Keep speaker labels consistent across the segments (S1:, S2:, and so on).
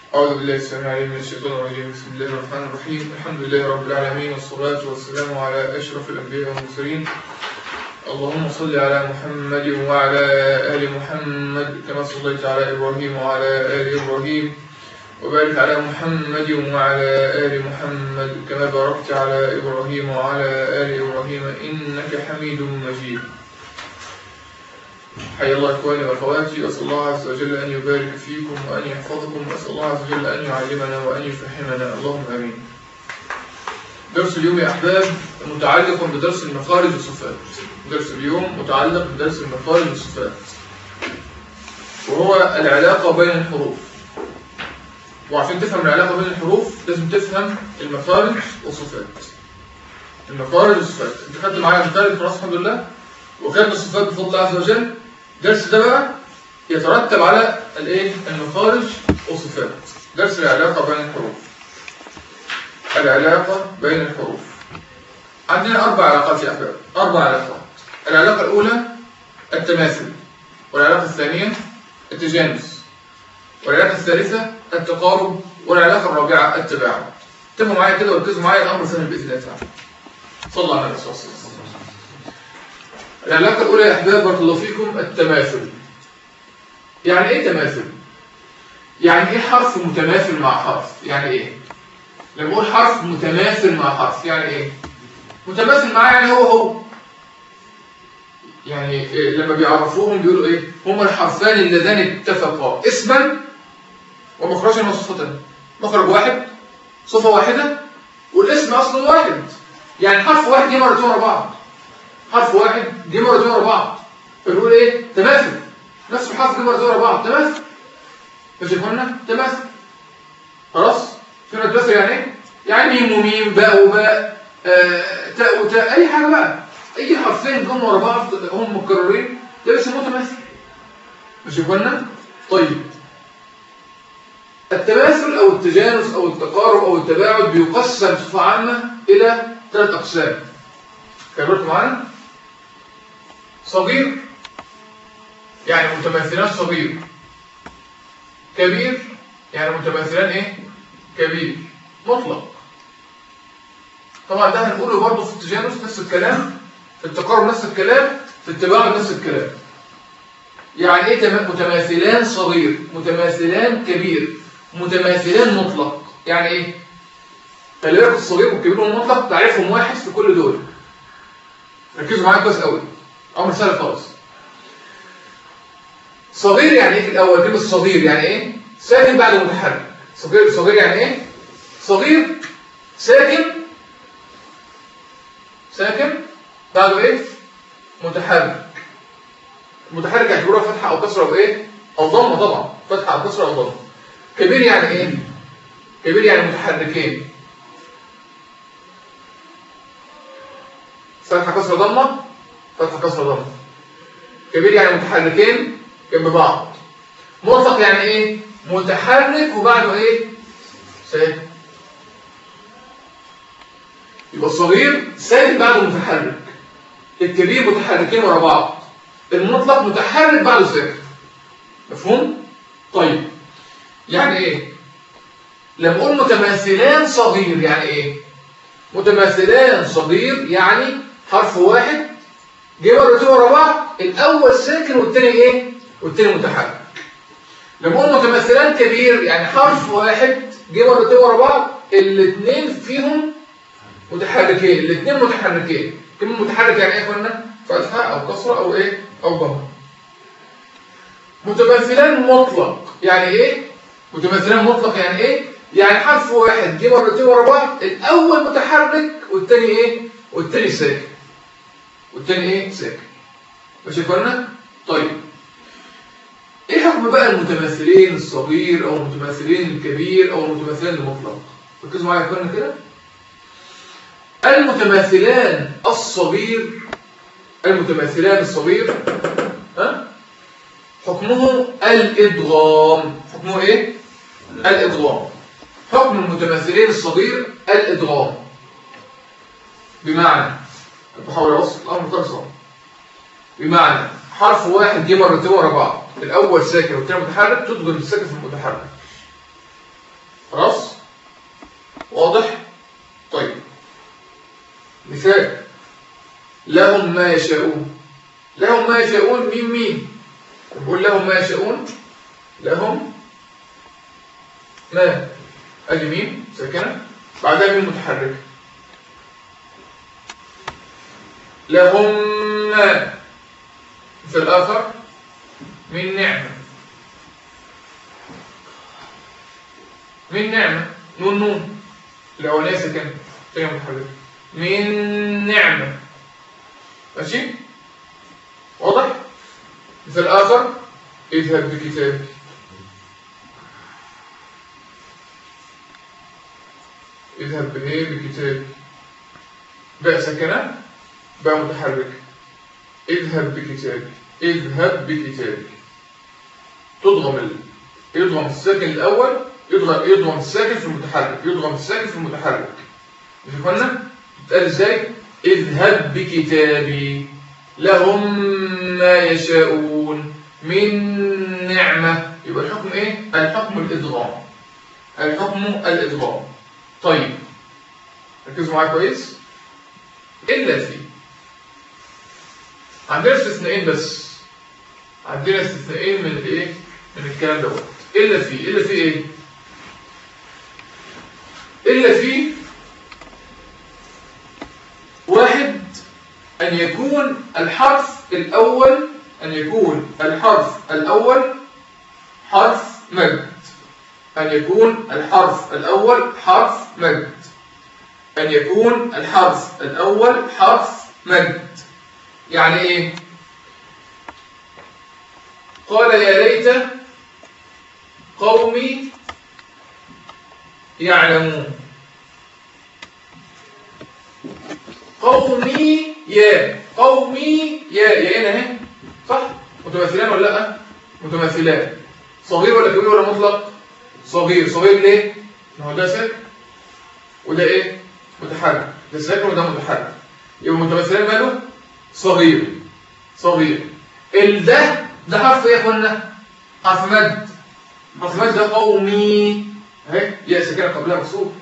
S1: أعوذ بالله السميع العليم من الشيطان الرجيم بسم الله الرحمن الرحيم الحمد لله رب العالمين والصلاة والسلام على أشرف الأنبياء والمرسلين اللهم صل على محمد وعلى آل محمد كما صليت على إبراهيم وعلى آل إبراهيم وبارك على محمد وعلى آل محمد كما باركت على إبراهيم وعلى آل إبراهيم إنك حميد مجيد حيا الله إخواني وأخواتي أسأل الله عز وجل أن يبارك فيكم وأن يحفظكم وأسأل الله عز وجل أن يعلمنا وأن يفهمنا اللهم آمين درس اليوم يا أحباب متعلق بدرس المخارج والصفات درس اليوم متعلق بدرس المخارج والصفات وهو العلاقة بين الحروف وعشان تفهم العلاقة بين الحروف لازم تفهم المخارج والصفات المخارج والصفات انت خدت معايا المخارج خلاص الحمد لله وخدنا الصفات بفضل الله عز وجل الدرس ده بقى يترتب على الايه المخارج والصفات درس العلاقة بين الحروف العلاقة بين الحروف عندنا أربع علاقات يا أحباب أربع علاقات العلاقة الأولى التماثل والعلاقة الثانية التجانس والعلاقة الثالثة التقارب والعلاقة الرابعة التباعد تفهموا معايا كده وركزوا معايا الأمر سهل بإذن الله تعالى صلى على الرسول صلى الله عليه وسلم العلاقة الأولى يا أحباب بارك الله فيكم التماثل يعني إيه تماثل؟ يعني إيه حرف متماثل مع حرف؟ يعني إيه؟ لما أقول حرف متماثل مع حرف يعني إيه؟ متماثل معاه يعني هو هو يعني إيه لما بيعرفوهم بيقولوا إيه؟ هما الحرفان اللذان اتفقا اسما ومخرجا وصفة مخرج واحد صفة واحدة والاسم أصلا واحد يعني حرف واحد جه مرتين ورا بعض حرف واحد جه مرتين ورا بعض فنقول ايه تماثل نفس الحرف جه مرتين ورا بعض تماثل ماشي يا اخوانا تماثل خلاص فهمت تماثل يعني ايه يعني ميم وميم باء وباء آه، تاء وتاء اي حاجه بقى اي حرفين جم ورا بعض هم مكررين ده بيسموه تماثل ماشي يا اخوانا طيب التماثل او التجانس او التقارب او التباعد بيقسم بصفه عامه الى ثلاث اقسام كبرت معانا صغير يعني متماثلان صغير كبير يعني متماثلان ايه كبير مطلق طبعا ده هنقوله برضه في التجانس نفس الكلام في التقارب نفس الكلام في التباعد نفس الكلام يعني ايه تم- متماثلان صغير متماثلان كبير متماثلان مطلق يعني ايه خلي بالك الصغير والكبير والمطلق تعرفهم واحد في كل دول ركزوا معايا كويس قوي امر سهل خالص صغير يعني ايه في الاول كلمه صغير يعني ايه ساكن بعد متحرك صغير صغير يعني ايه صغير ساكن ساكن بعده ايه متحرك متحرك اعتبروها فتحه او كسره او ايه او ضمه طبعا فتحه او كسره او ضمه كبير يعني ايه كبير يعني متحركين فتحة كسرة ضمة فتحة كسرة ضمة كبير يعني متحركين جنب بعض مطلق يعني ايه متحرك وبعده ايه ساكن يبقى الصغير ساكن بعده متحرك الكبير متحركين ورا بعض المطلق متحرك بعده ساكن مفهوم طيب يعني ايه لما اقول متماثلان صغير يعني ايه متماثلان صغير يعني حرف واحد جه مرتين ورا بعض الاول ساكن والتاني ايه والتاني متحرك لما اقول متماثلان كبير يعني حرف واحد جه مرتين ورا بعض الاثنين فيهم متحركين الاثنين متحركين كلمه متحرك يعني ايه يا اخوانا فتحه او كسره او ايه او ضمه متماثلان مطلق يعني ايه متماثلان مطلق يعني ايه يعني حرف واحد جه مرتين ورا بعض الاول متحرك والتاني ايه والتاني ساكن والتاني ايه ساكن ماشي يا اخوانا طيب ايه حكم بقى المتماثلين الصغير او المتماثلين الكبير او المتماثلين المطلق ركزوا معايا يا اخوانا كده المتماثلان الصغير المتماثلان الصغير ها حكمه الادغام حكمه ايه الادغام حكم المتماثلين الصغير الادغام بمعنى بحاول اوصل الامر ترسم بمعنى حرف واحد جه مرتين ورا بعض الاول ساكن والثاني متحرك تدغم الساكن في المتحرك خلاص واضح طيب مثال لهم ما يشاءون لهم ما يشاءون مين مين نقول لهم ما يشاءون لهم ما ادي مين ساكنه بعدها مين متحرك لهم ما في الآخر من نعمة من نعمة نون نون الأولانية ساكنة تانية متحركة من نعمة ماشي واضح في الآخر اذهب بكتابك اذهب بايه بكتابك باء ساكنة باء متحركة اذهب بكتابك اذهب بكتابك تضغم ال... يضغم الساكن الأول يضغم يضغم الساكن في المتحرك يضغم الساكن في المتحرك مش فهمنا تتقال ازاي اذهب بكتابي لهم ما يشاءون من نعمة يبقى الحكم ايه الحكم الادغام الحكم الادغام طيب ركزوا معايا كويس الا في عندنا استثنائين بس عندنا استثنائين من الايه من الكلام دوت الا في الا في ايه الا في واحد ان يكون الحرف الاول ان يكون الحرف الاول حرف مد ان يكون الحرف الاول حرف مد ان يكون الحرف الاول حرف مد يعني ايه قال يا ليت قومي يعلمون قومي يا قومي يا يا هنا اهي صح متماثلان ولا لا متماثلان صغير ولا كبير ولا مطلق صغير صغير ليه ما هو ده ساكن وده ايه متحرك ده ساكن وده متحرك يبقى متماثلان ماله صغير صغير الده ده حرف ايه يا اخوانا حرف مد حرف مد ده قومي اهي يا ساكنه قبلها مكسور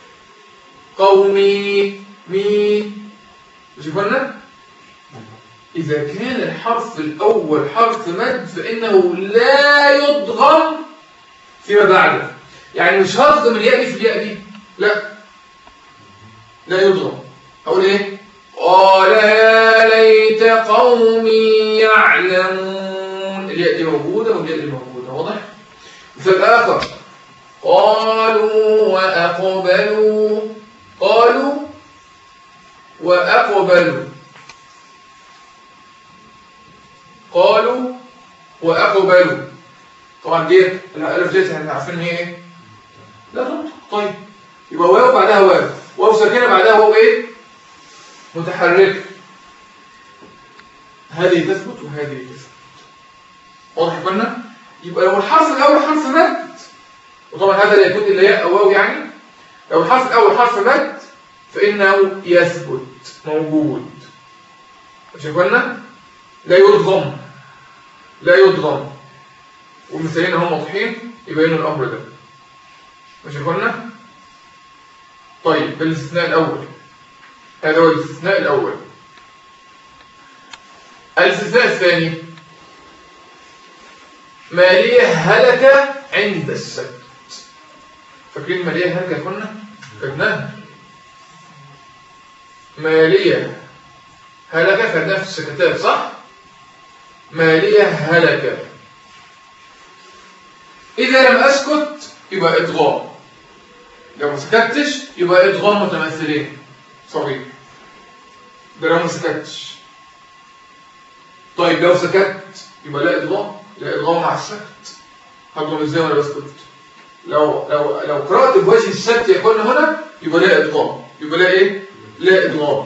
S1: قومي مي مش يا اخوانا اذا كان الحرف الاول حرف مد فانه لا يضغم فيما بعده يعني مش هضغم الياء دي في الياء دي لا لا يضغم اقول ايه قال يا ليت قومي يعلمون الياء دي موجودة والياء دي موجودة واضح؟ مثال آخر قالوا وأقبلوا قالوا وأقبلوا قالوا وأقبلوا طبعا دي الألف ديت احنا عارفين هي ايه؟ لا تنطق طيب يبقى واو بعدها واو واو ساكنة بعدها واو ايه؟ متحركة هذه تثبت وهذه تثبت واضح يا اخوانا يبقى لو الحرف الاول حرف مد وطبعا هذا لا يكون الا ياء او واو يعني لو الحرف الاول حرف مد فانه يثبت موجود مش يا اخوانا لا يضغم لا يضغم والمثالين هم واضحين يبينوا الامر ده مش يا اخوانا طيب بالاستثناء الاول هذا هو الاستثناء الأول الاستثناء الثاني مالية هلك عند السكت فاكرين مالية هلك كنا خدناها مالية هلك خدناها في السكتات صح مالية هلك إذا لم أسكت يبقى إدغام لو ما سكتش يبقى إدغام متمثلين صغير ده لو ما سكتش طيب لو سكت يبقى لا ادغام لا ادغام مع السكت هضغم ازاي وانا بسكت لو لو لو قرات بوجه السكت يكون هنا يبقى لا ادغام يبقى لا ايه لا ادغام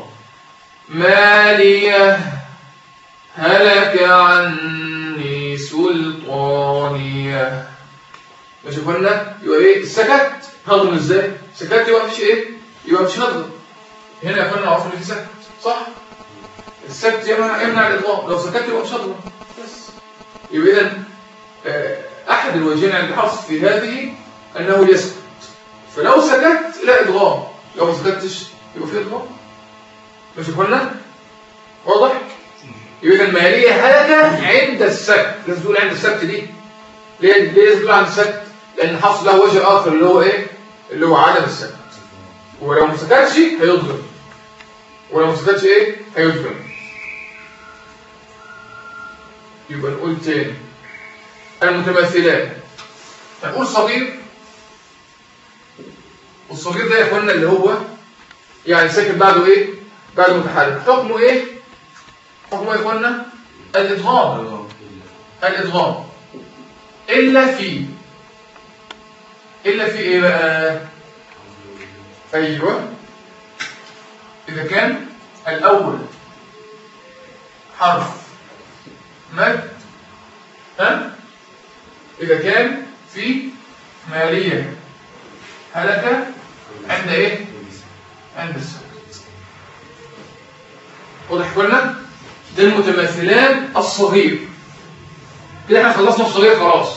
S1: ماليه هلك عني سلطانيه ماشي قلنا يبقى ايه السكت هضغم ازاي سكت يبقى مفيش ايه يبقى مش هضغم هنا يا اخوانا عرفنا في سكت صح السكت يمنع يمنع الاطلاق لو سكت يبقى مش هضغم بس يبقى اذا احد الوجهين عند الحفص في هذه انه يسكت فلو سكت لا ادغام لو ما سكتش يبقى في ادغام مش قلنا واضح يبقى الماليه هلكه عند السكت لازم تقول عند السكت دي ليه ليه لازم تقول عند السكت لان حصل له وجه اخر اللي هو ايه اللي هو عدم السكت ولو ما سكتش هيضغم ولو ما سكتش ايه هيضغم يبقى نقول تاني المتماثلات هنقول صغير والصغير ده يا اخوانا اللي هو يعني ساكن بعده ايه بعده متحرك حكمه ايه حكمه يا اخوانا الادغام الادغام الا في الا في ايه بقى ايوه اذا كان الاول حرف مد ها اذا كان في ماليه هلكه عند ايه عند السكت واضح قلنا ده المتماثلان الصغير كده احنا خلصنا الصغير خلاص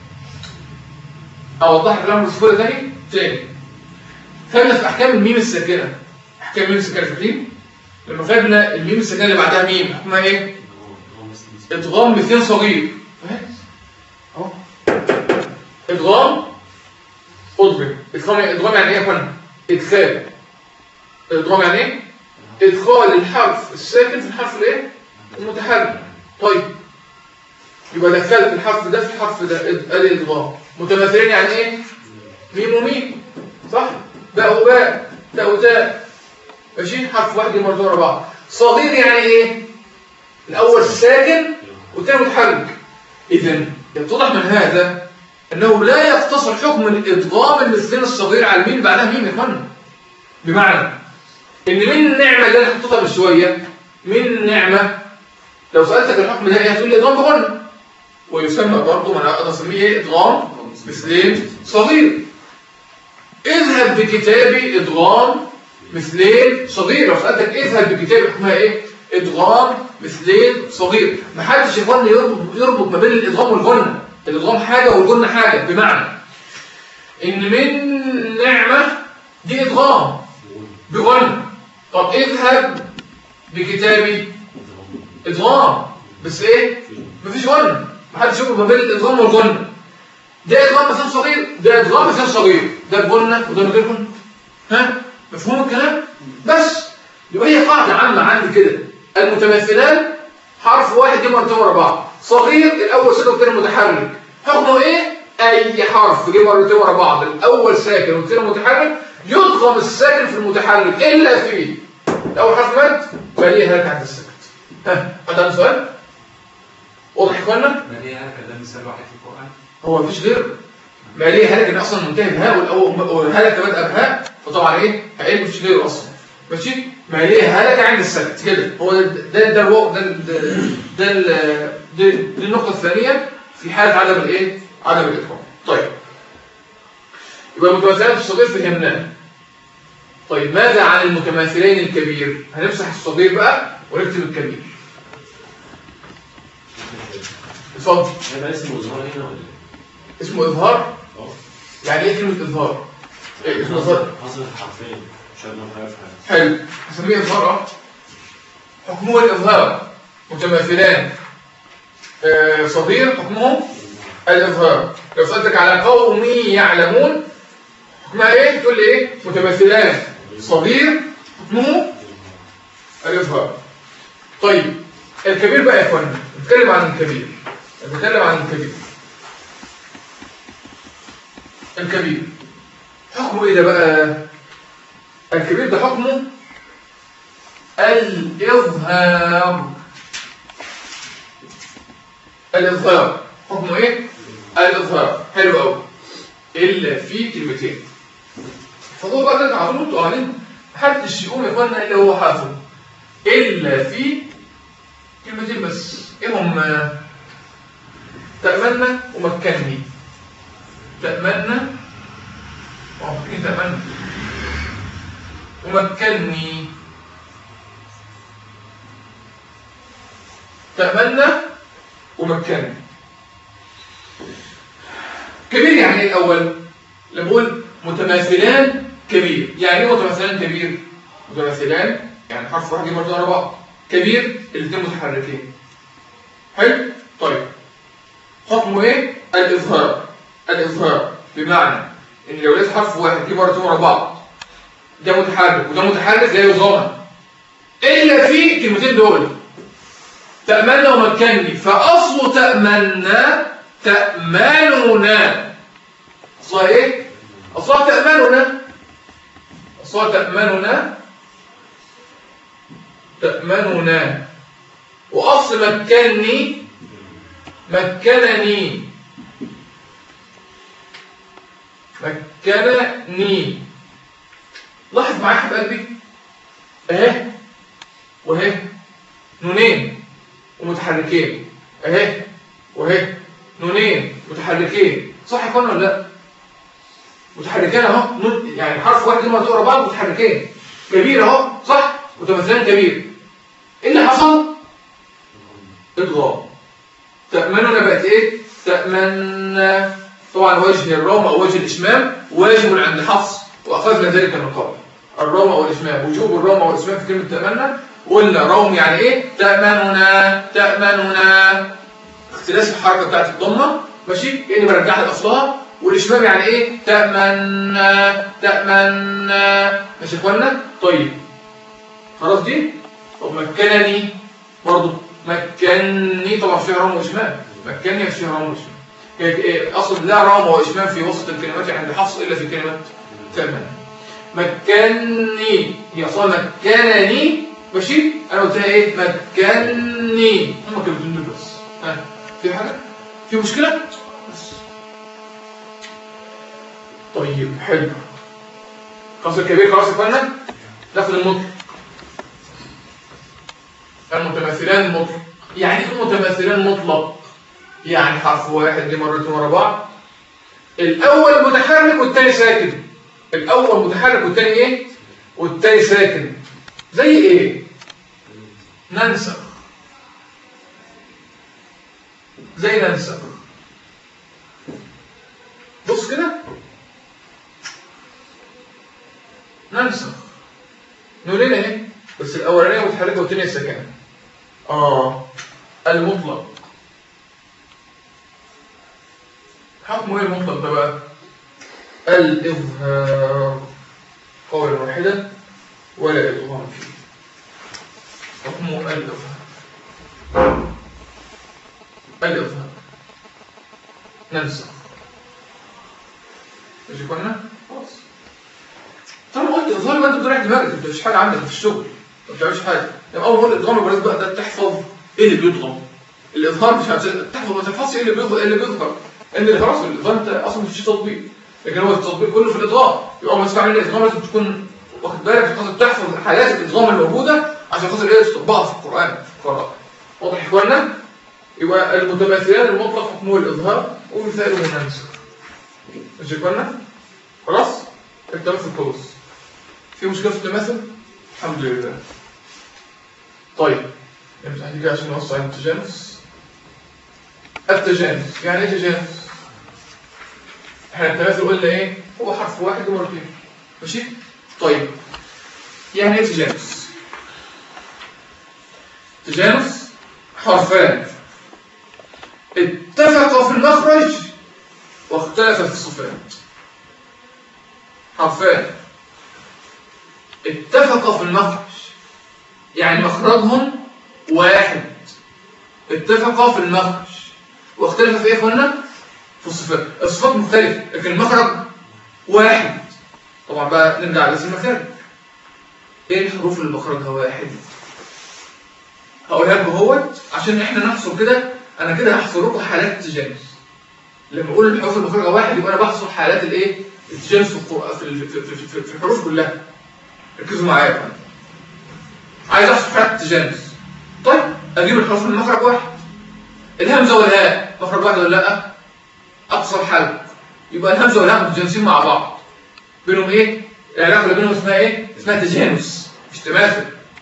S1: اوضح الكلام بسهوله تاني تاني خدنا في احكام الميم الساكنه احكام الميم الساكنه فاكرين لما خدنا الميم الساكنه اللي بعدها ميم حكمها ايه ادغام مثلين صغير فاهم اهو ادغام اضرب ادغام ادغام يعني ايه يا اخوانا ادخال ادغام يعني ايه ادخال الحرف الساكن في الحرف الايه المتحرك طيب يبقى دخلت الحرف ده في الحرف ده اد- ادي ادغام متماثلين يعني ايه ميم وميم صح باء وباء تاء وتاء ماشي حرف واحد مرتين ورا بعض صغير يعني ايه الاول ساكن والثاني متحرك اذا يتضح من هذا انه لا يقتصر حكم الادغام المثلين الصغير على الميم بعدها ميم يا اخوانا بمعنى ان من النعمه اللي انا حطيتها من شويه من نعمه لو سالتك الحكم ده ايه هتقول لي ادغام بغنى ويسمى برضه ما انا اقدر اسميه ايه ادغام مثلين صغير اذهب بكتابي ادغام مثلين صغير لو سالتك اذهب بكتابي حكمها ايه ادغام مثلين صغير ما حدش يظن يربط يربط ما بين الادغام والغنى الادغام حاجه والغنى حاجه بمعنى ان من نعمه دي ادغام بغنى طب اذهب بكتابي ادغام بس ايه مفيش غنى ما حدش يربط ما بين الادغام والغنى ده ادغام مثلا صغير ده ادغام مثلا صغير ده بغنى وده من غير غنى ها مفهوم الكلام بس يبقى هي قاعده عامه عندي كده المتماثلان حرف واحد دي مرتين ورا بعض صغير الاول ساكن والثاني متحرك حكمه ايه اي حرف جه مرتين ورا بعض الاول ساكن والثاني متحرك يضغم الساكن في المتحرك الا في الاول حرف مد فليه هلك عند السكت ها هذا سؤال واضح يا اخوانا
S2: ما هي هكذا ده مثال واحد في القرآن
S1: هو مفيش غير ما ليه هلك ان اصلا منتهي بهاء والأول- والهلك بدأ بهاء فطبعا ايه هيقل مفيش غيره اصلا ماشي ما ليه هلك عند السكت كده هو ده ده ده الو- ده ال- ده ده ال- دي دي النقطه الثانيه في حاله عدم الايه عدم الادغام طيب يبقى المتماثلين في الصغير فهمناه طيب ماذا عن المتماثلين الكبير هنمسح الصغير بقى ونكتب الكبير اتفضل
S3: هيبقى اسمه إظهار هنا ولا إيه؟
S1: اسمه اظهار
S3: أه
S1: يعني ايه كلمه اظهار ايه اسمه اظهار
S3: حصل حرفين عشان ما نغير في حاجة
S1: حلو نسميه إظهار اه حكمه الإظهار متماثلان آه، صغير حكمه الإظهار لو سألتك على قوم يعلمون حكمها إيه؟ تقول لي إيه؟ متماثلان صغير حكمه الإظهار طيب الكبير بقى يا إخوانا نتكلم عن الكبير نتكلم عن الكبير الكبير حكمه إيه ده بقى؟ الكبير ده حكمه الإظهار الإظهار حكمه إيه؟ الإظهار حلو أوي إلا في كلمتين فضوه بقى ده تعرفوا انتوا قاعدين محدش يقوم يا اخوانا إلا هو حافظ إلا في كلمتين بس إيه هم تأمنا ومكني تأمنا اه إيه تأمنا ومكني تأملنا ومكني كبير يعني ايه الأول لما بقول متماثلان كبير يعني ايه متماثلان كبير متماثلان يعني حرف واحد يجي مرتين ورا بعض كبير الاثنين متحركين حلو طيب حكمه ايه الاظهار الاظهار بمعنى ان لو لقيت حرف واحد يجي مرتين ورا بعض ده متحرك وده متحرك لا يظهر الا في الكلمتين دول تأمنا ومكني فأصل تأمنا تأمننا أصلها إيه؟ أصلها تأمننا أصلها تأمننا تأمننا وأصل مكني مكنني مكنني لاحظ معايا حب قلبي اهي واهي نونين ومتحركين اهي واهي نونين متحركين صح يا اخوانا ولا لا متحركين اهو نون يعني حرف واحد لما تقرا بعض متحركين كبير اهو صح متمثلين كبير ايه اللي حصل ادغام تأمننا بقت ايه تأمنا طبعا وجه الروم او وجه الاشمام واجب عند حفص واخذنا ذلك من قبل الروم او الاشمام وجوب الروم او الاشمام في كلمه تأمنا قلنا روم يعني ايه تأمننا تأمننا اختلاس الحركه بتاعت الضمه ماشي كاني برجعها لاصلها والاشمام يعني ايه تأمنا تأمنا ماشي يا اخوانا طيب خلاص دي طب مكنني برضه مكنني طبعا فيها رام واشمام مكنني فيها رام واشمام كانت ايه اصل لا رام واشمام في وسط الكلمات عند حفص الا في كلمه تأمن مكنني هي اصلا مكنني ماشي انا قلتها ايه مكنني هم كلمتين دول بس ها في حاجه في مشكله بس طيب حلو خلاص الكبير خلاص يا فندم ناخد المطلق المتماثلان مطلق يعني ايه متماثلان مطلق يعني حرف واحد دي مرتين ورا بعض الاول متحرك والثاني ساكن الاول متحرك والثاني ايه والثاني ساكن زي ايه ننسخ زي ننسخ بص كده ننسخ نقول لنا ايه بس الاولانيه متحركه والثانيه ساكنه اه المطلق حكمه ايه المطلق ده بقى الإظهار قولا واحدا ولا إظهار فيه حكمه الإظهار الإظهار ننسى مش كنا خلاص طالما قلت إظهار يبقى أنت بتريح دماغك أنت مفيش حاجة عندك في الشغل ما بتعملش حاجة يبقى أول ما أقول إدغام يبقى بقى ده تحفظ إيه اللي بيضغم الإظهار مش عشان تحفظ ما تحفظش إيه اللي بيظهر إيه اللي بيظهر ان خلاص الادغام انت اصلا مفيش تطبيق لكن هو التطبيق كله في الادغام يبقى ما تستعمل الادغام لازم تكون واخد بالك عشان خاطر تحفظ حالات الادغام الموجوده عشان خاطر ايه تطبقها في القران في القراءه واضح يا اخوانا يبقى المتماثلان المطلق حكمه الاظهار ومثاله النسخ ماشي يا اخوانا خلاص التماثل كويس في مشكله في التماثل الحمد لله طيب امتى هتيجي عشان نوصل على التجانس التجانس يعني ايه تجانس احنا التماثل قلنا ايه هو حرف واحد ومرتين ماشي طيب يعني ايه تجانس تجانس حرفان اتفقا في المخرج واختلفا في الصفات حرفان اتفقا في المخرج يعني مخرجهم واحد اتفقا في المخرج واختلف في ايه قلنا في الصفات الصفات مختلفة لكن المخرج واحد طبعا بقى نرجع لاسم المخارج ايه الحروف اللي مخرجها واحد هقولها لكم اهوت عشان احنا نحصر كده انا كده هحصر لكم حالات التجانس لما اقول الحروف اللي مخرجها واحد يبقى انا بحصر حالات الايه التجانس في القرآن في ال- في في- في- في الحروف كلها ركزوا معايا بقى. عايز احصر حالات التجانس طيب اجيب الحروف اللي مخرج واحد الهمزه والهاء مخرج واحد ولا لا اقصر حلق يبقى الهمزه والهاء متجانسين مع بعض بينهم ايه العلاقه اللي بينهم اسمها ايه اسمها تجانس مش تماثل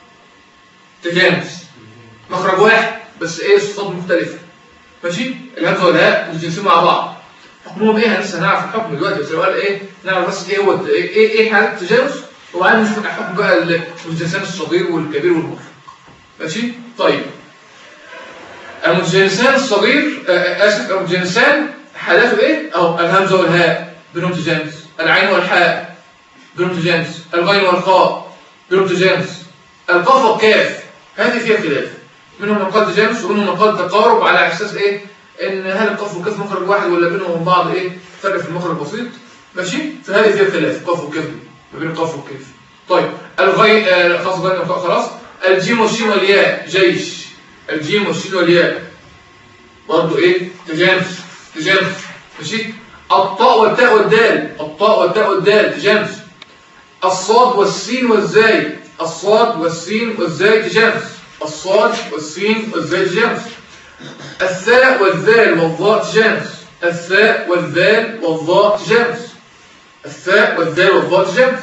S1: تجانس مخرج واحد بس ايه الصفات مختلفه ماشي الهمزه والهاء متجانسين مع بعض حكمهم ايه لسه هنعرف الحكم دلوقتي بس الأول ايه نعرف بس ايه هو الت- ايه ايه, إيه حالة التجانس وبعدين نشوف الحكم بقى ال- المتجانسان الصغير والكبير والمطلق ماشي طيب المتجانسان الصغير آه، آه، اسف المتجانسان حالاته ايه او الهمزه والهاء بينهم تجانس العين والحاء بينهم تجانس الغين والخاء بينهم تجانس القاف والكاف هذه فيها خلاف منهم من قال تجانس ومنهم من قال تقارب على اساس ايه ان هل القاف والكاف مخرج واحد ولا بينهم وبين بعض ايه فرق في المخرج بسيط ماشي فهذه فيها خلاف القاف والكاف دي ما بين القاف والكاف طيب الغين آه خلاص غين والخاء خلاص الجيم والشين والياء جيش الجيم والشين والياء برضه ايه تجانس تجانس ماشي الطاء والتاء والدال الطاء والتاء والدال تجانس الصاد والسين والزاي الصاد والسين والزاي تجانس الصاد والسين والزاي تجانس الثاء والذال والضاء تجانس الثاء والذال والضاء تجانس الثاء والذال والضاء تجانس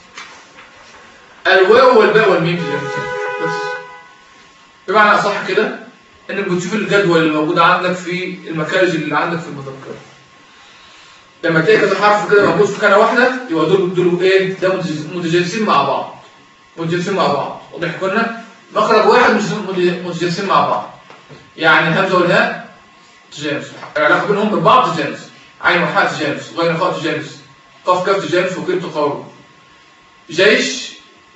S1: الواو والباء والميم تجانس بس بمعنى اصح كده انك بتشوف الجدول اللي موجود عندك في المخارج اللي عندك في المذكره لما تلاقي كذا حرف كده موجود في كلمه واحده يبقى دول دول ايه ده متج- متجانسين مع بعض متجانسين مع بعض واضح كنا مخرج واحد مش متج- متجانسين مع بعض يعني الهمزه والهاء تجانس العلاقه بينهم من بعض تجانس عين وحاء تجانس غين خاء تجانس قاف كاف تجانس وكيف تقارب جيش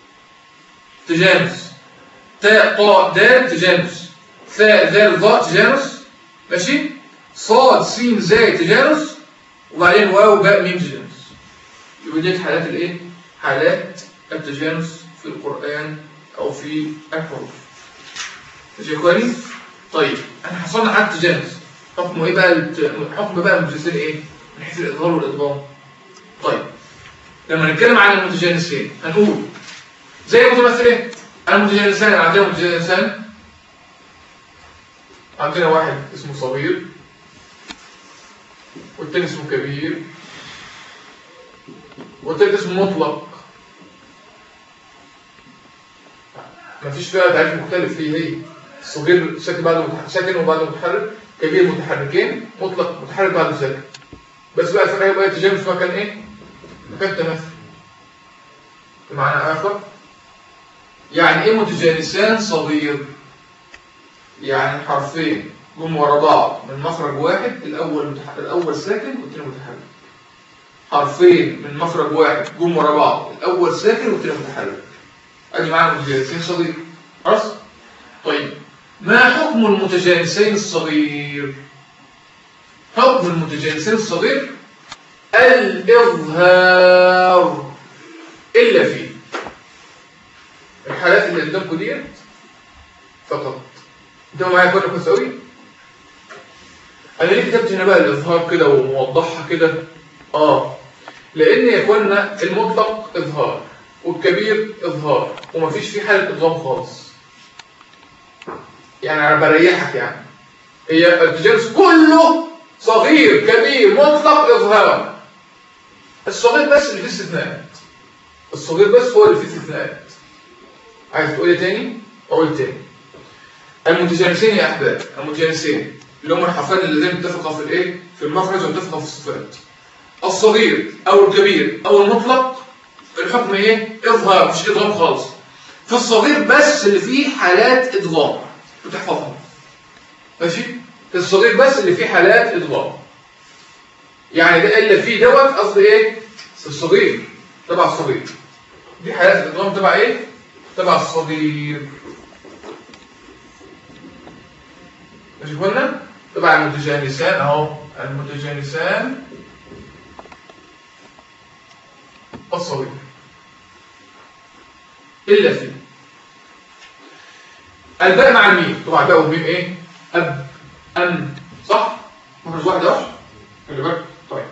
S1: تجانس تاء طاء دال تجانس ثاء ذال ضاء تجانس ماشي صاد سين زاي تجانس وبعدين واو باء ميم تجانس يبقى دي حالات الايه حالات التجانس في القرآن او في الحروف ماشي يا اخواني طيب احنا حصلنا على التجانس حكمه ايه بقى الت- حكم بقى المتجانسين ايه من حيث الاظهار والادغام طيب لما نتكلم عن المتجانسين هنقول زي المتمثلين المتجانسان عندنا متجانسان عندنا واحد اسمه صغير والتاني اسمه كبير والتالت اسمه مطلق مفيش فيها تعريف مختلف فيه هي الصغير ساكن بعد متح- ساكن وبعد متحرك كبير متحركين مطلق متحرك بعد ساكن بس بقى الفرق بقى التجانس في مكان ايه؟ مكان تمثل بمعنى اخر يعني ايه متجانسان صغير يعني حرفين جم ورا بعض من مخرج واحد الاول متح... الاول ساكن والثاني متحرك حرفين من مخرج واحد جم ورا بعض الاول ساكن والثاني متحرك ادي معنى المتجانسين صغير خلاص طيب ما حكم المتجانسين الصغير حكم المتجانسين الصغير الاظهار الا في الحالات اللي قدامكم ديت فقط انتوا معايا كل كويس قوي انا ليه كتبت هنا بقى الاظهار كده وموضحها كده اه لان يا اخوانا المطلق اظهار والكبير اظهار ومفيش فيه حاله ادغام خالص يعني انا بريحك يعني هي التجانس كله صغير كبير مطلق اظهار الصغير بس اللي فيه استثناءات الصغير بس هو اللي فيه استثناءات عايز تقول ايه تاني اقول تاني المتجانسين يا احباب المتجانسين اللي هم الحرفان اللذين اتفقوا في الايه في المخرج واتفقوا في الصفات الصغير او الكبير او المطلق الحكم ايه اظهار مش ادغام خالص في الصغير بس اللي فيه حالات ادغام بتحفظها ماشي في الصغير بس اللي فيه حالات ادغام يعني ده اللي فيه دوت قصدي ايه في الصغير تبع الصغير دي حالات الادغام تبع ايه تبع الصغير ماشي قلنا تبع المتجانسان اهو المتجانسان الصغير الا فيه الباء مع الميم طبعا الباء والميم ايه اب ام صح مخرج واحد اهو خلي بالك طيب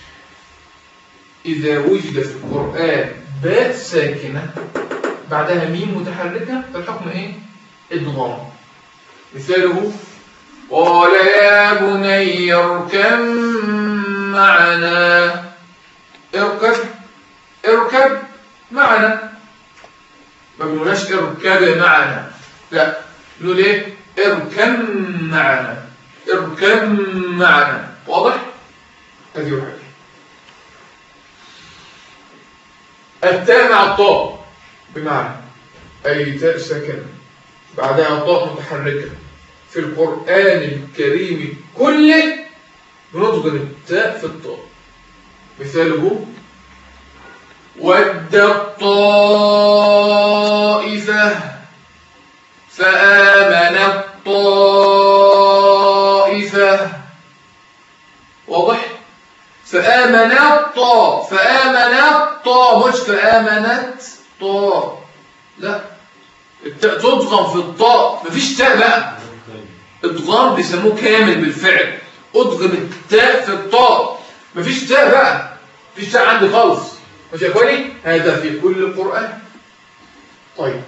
S1: اذا وجد في القران باء ساكنه بعدها ميم متحركه فالحكم ايه ادغام مثاله قال يا بني اركب معنا اركب اركب معنا ما بنقولهاش اركب معنا لا نقول ايه اركب معنا اركب معنا واضح هذه واحدة التاء مع الطاء بمعنى أي تاء ساكنة بعدها طاء متحركة في القرآن الكريم كله بنضغم التاء في الطاء مثاله ود الطائفة فآمن الطائفة واضح فآمن الطاء فآمن الطاء مش فآمنت طاء لا التاء تضغم في الطاء مفيش تاء بقى ادغام بيسموه كامل بالفعل ادغم التاء في الطاء مفيش تاء بقى مفيش تاء عندي خالص مش يا اخواني هذا في كل القرآن طيب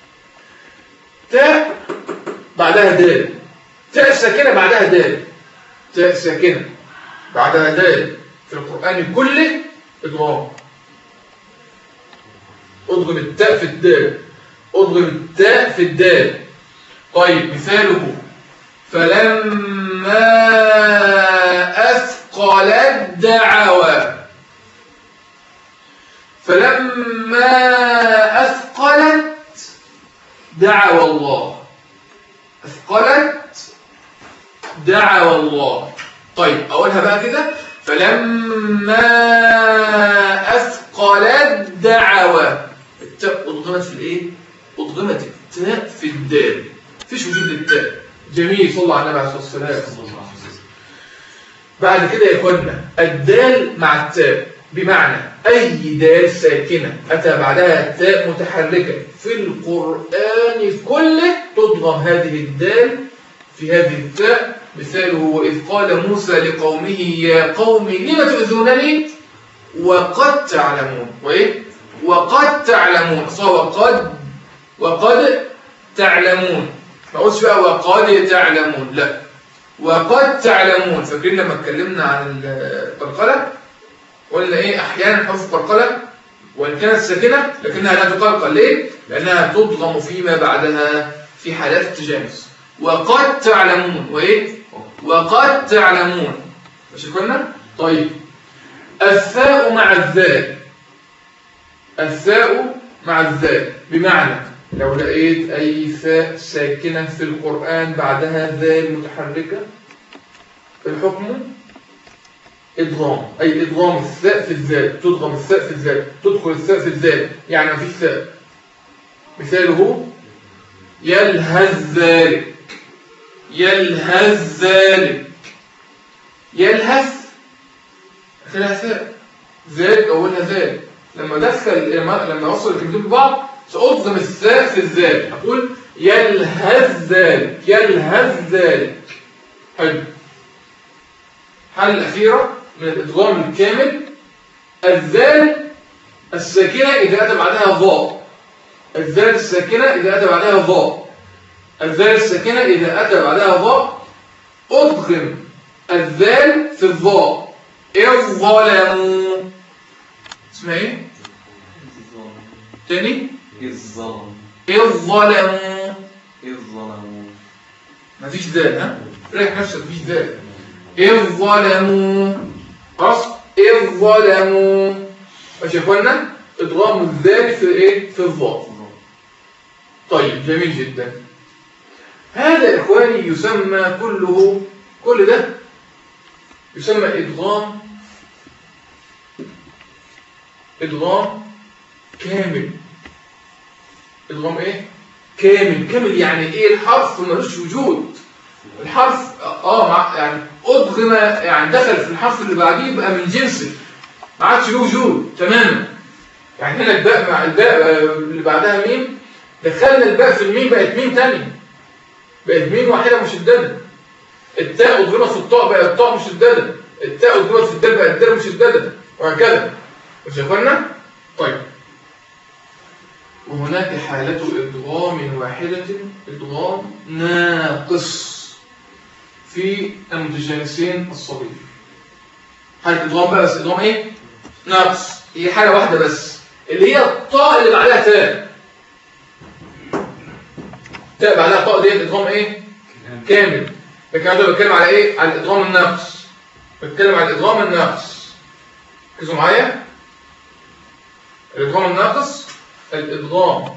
S1: تاء بعدها دال تاء ساكنة بعدها دال تاء ساكنة بعدها دال في القرآن كله ادغام ادغم التاء في الدال ادغم التاء في الدال طيب مثاله فلما أثقل الدعوى فلما أثقلت دعوى الله أثقلت دعوى الله طيب أقولها بقى كده فلما أثقلت دعوى التاء أضغمت في الإيه؟ أضغمت التاء في الدال فيش وجود للتاء جميل صلى على النبي عليه الصلاة والسلام بعد كده يا اخوانا الدال مع التاء بمعنى أي دال ساكنة أتى بعدها تاء متحركة في القرآن كله تضغم هذه الدال في هذه التاء مثاله وإذ قال موسى لقومه يا قوم لم تؤذونني وقد تعلمون وإيه؟ وقد تعلمون صار قد وقد تعلمون ما قلتش بقى وقد تعلمون لا وقد تعلمون فاكرين لما اتكلمنا عن القلقلة قلنا ايه احيانا حروف القلقلة وان كانت ساكنة لكنها لا تقلقل ليه لانها تضغم فيما بعدها في حالات التجانس وقد تعلمون وايه وقد تعلمون مش كنا طيب الثاء مع الذال الثاء مع الذال بمعنى لو لقيت أي ثاء ساكنة في القرآن بعدها ذال متحركة الحكم إدغام أي إدغام الثاء في الذال تدغم الثاء في الذال تدخل الثاء في الذال يعني ما فيش ثاء مثاله يلهز ذلك يلهز ذلك يلهث آخرها ثاء ذلك أولها ذلك لما دخل لما وصل الكلمتين ببعض سأضغم الثاء في الذال أقول يلهز ذلك يلهز ذلك حلو الحالة الأخيرة من الإدغام الكامل الذال الساكنة إذا أتى بعدها ضاء الذال الساكنة إذا أتى بعدها ضاء الذال الساكنة إذا أتى بعدها ضاء أضغم الذال في الضاء الظلموا اسمها ايه؟ تاني؟
S4: الظلم
S1: الظلموا
S4: الظلم
S1: مفيش ذال ها؟ ريح نفسك مفيش ذال الظلموا خلاص؟ الظلموا ماشي يا اخوانا؟ ادغام الذال في ايه؟ في الضاء طيب جميل جدا هذا يا اخواني يسمى كله كل ده يسمى ادغام ادغام كامل ادغام ايه كامل كامل يعني ايه الحرف ملوش وجود الحرف اه مع يعني ادغم يعني دخل في الحرف اللي بعديه بقى من جنسه ما عادش له وجود تماما يعني هنا الباء مع الباء اللي بعدها ميم دخلنا الباء في الميم بقت ميم تاني بقت ميم واحده مشدده التاء ادغمت في الطاء بقت الطاء مشدده التاء ادغمت في الدال بقت الدال مشدده وهكذا مش يا اخوانا طيب وهناك حالة إدغام واحدة إدغام ناقص في المتجانسين الصغير حالة إدغام بقى بس إدغام إيه؟ ناقص هي حالة واحدة بس اللي هي الطاء اللي بعدها تاء تاء بعدها طاء ديت إدغام إيه؟ كامل لكن أنا بتكلم على إيه؟ على الإدغام الناقص بتكلم عن الادغام الناقص ركزوا معايا الادغام الناقص الادغام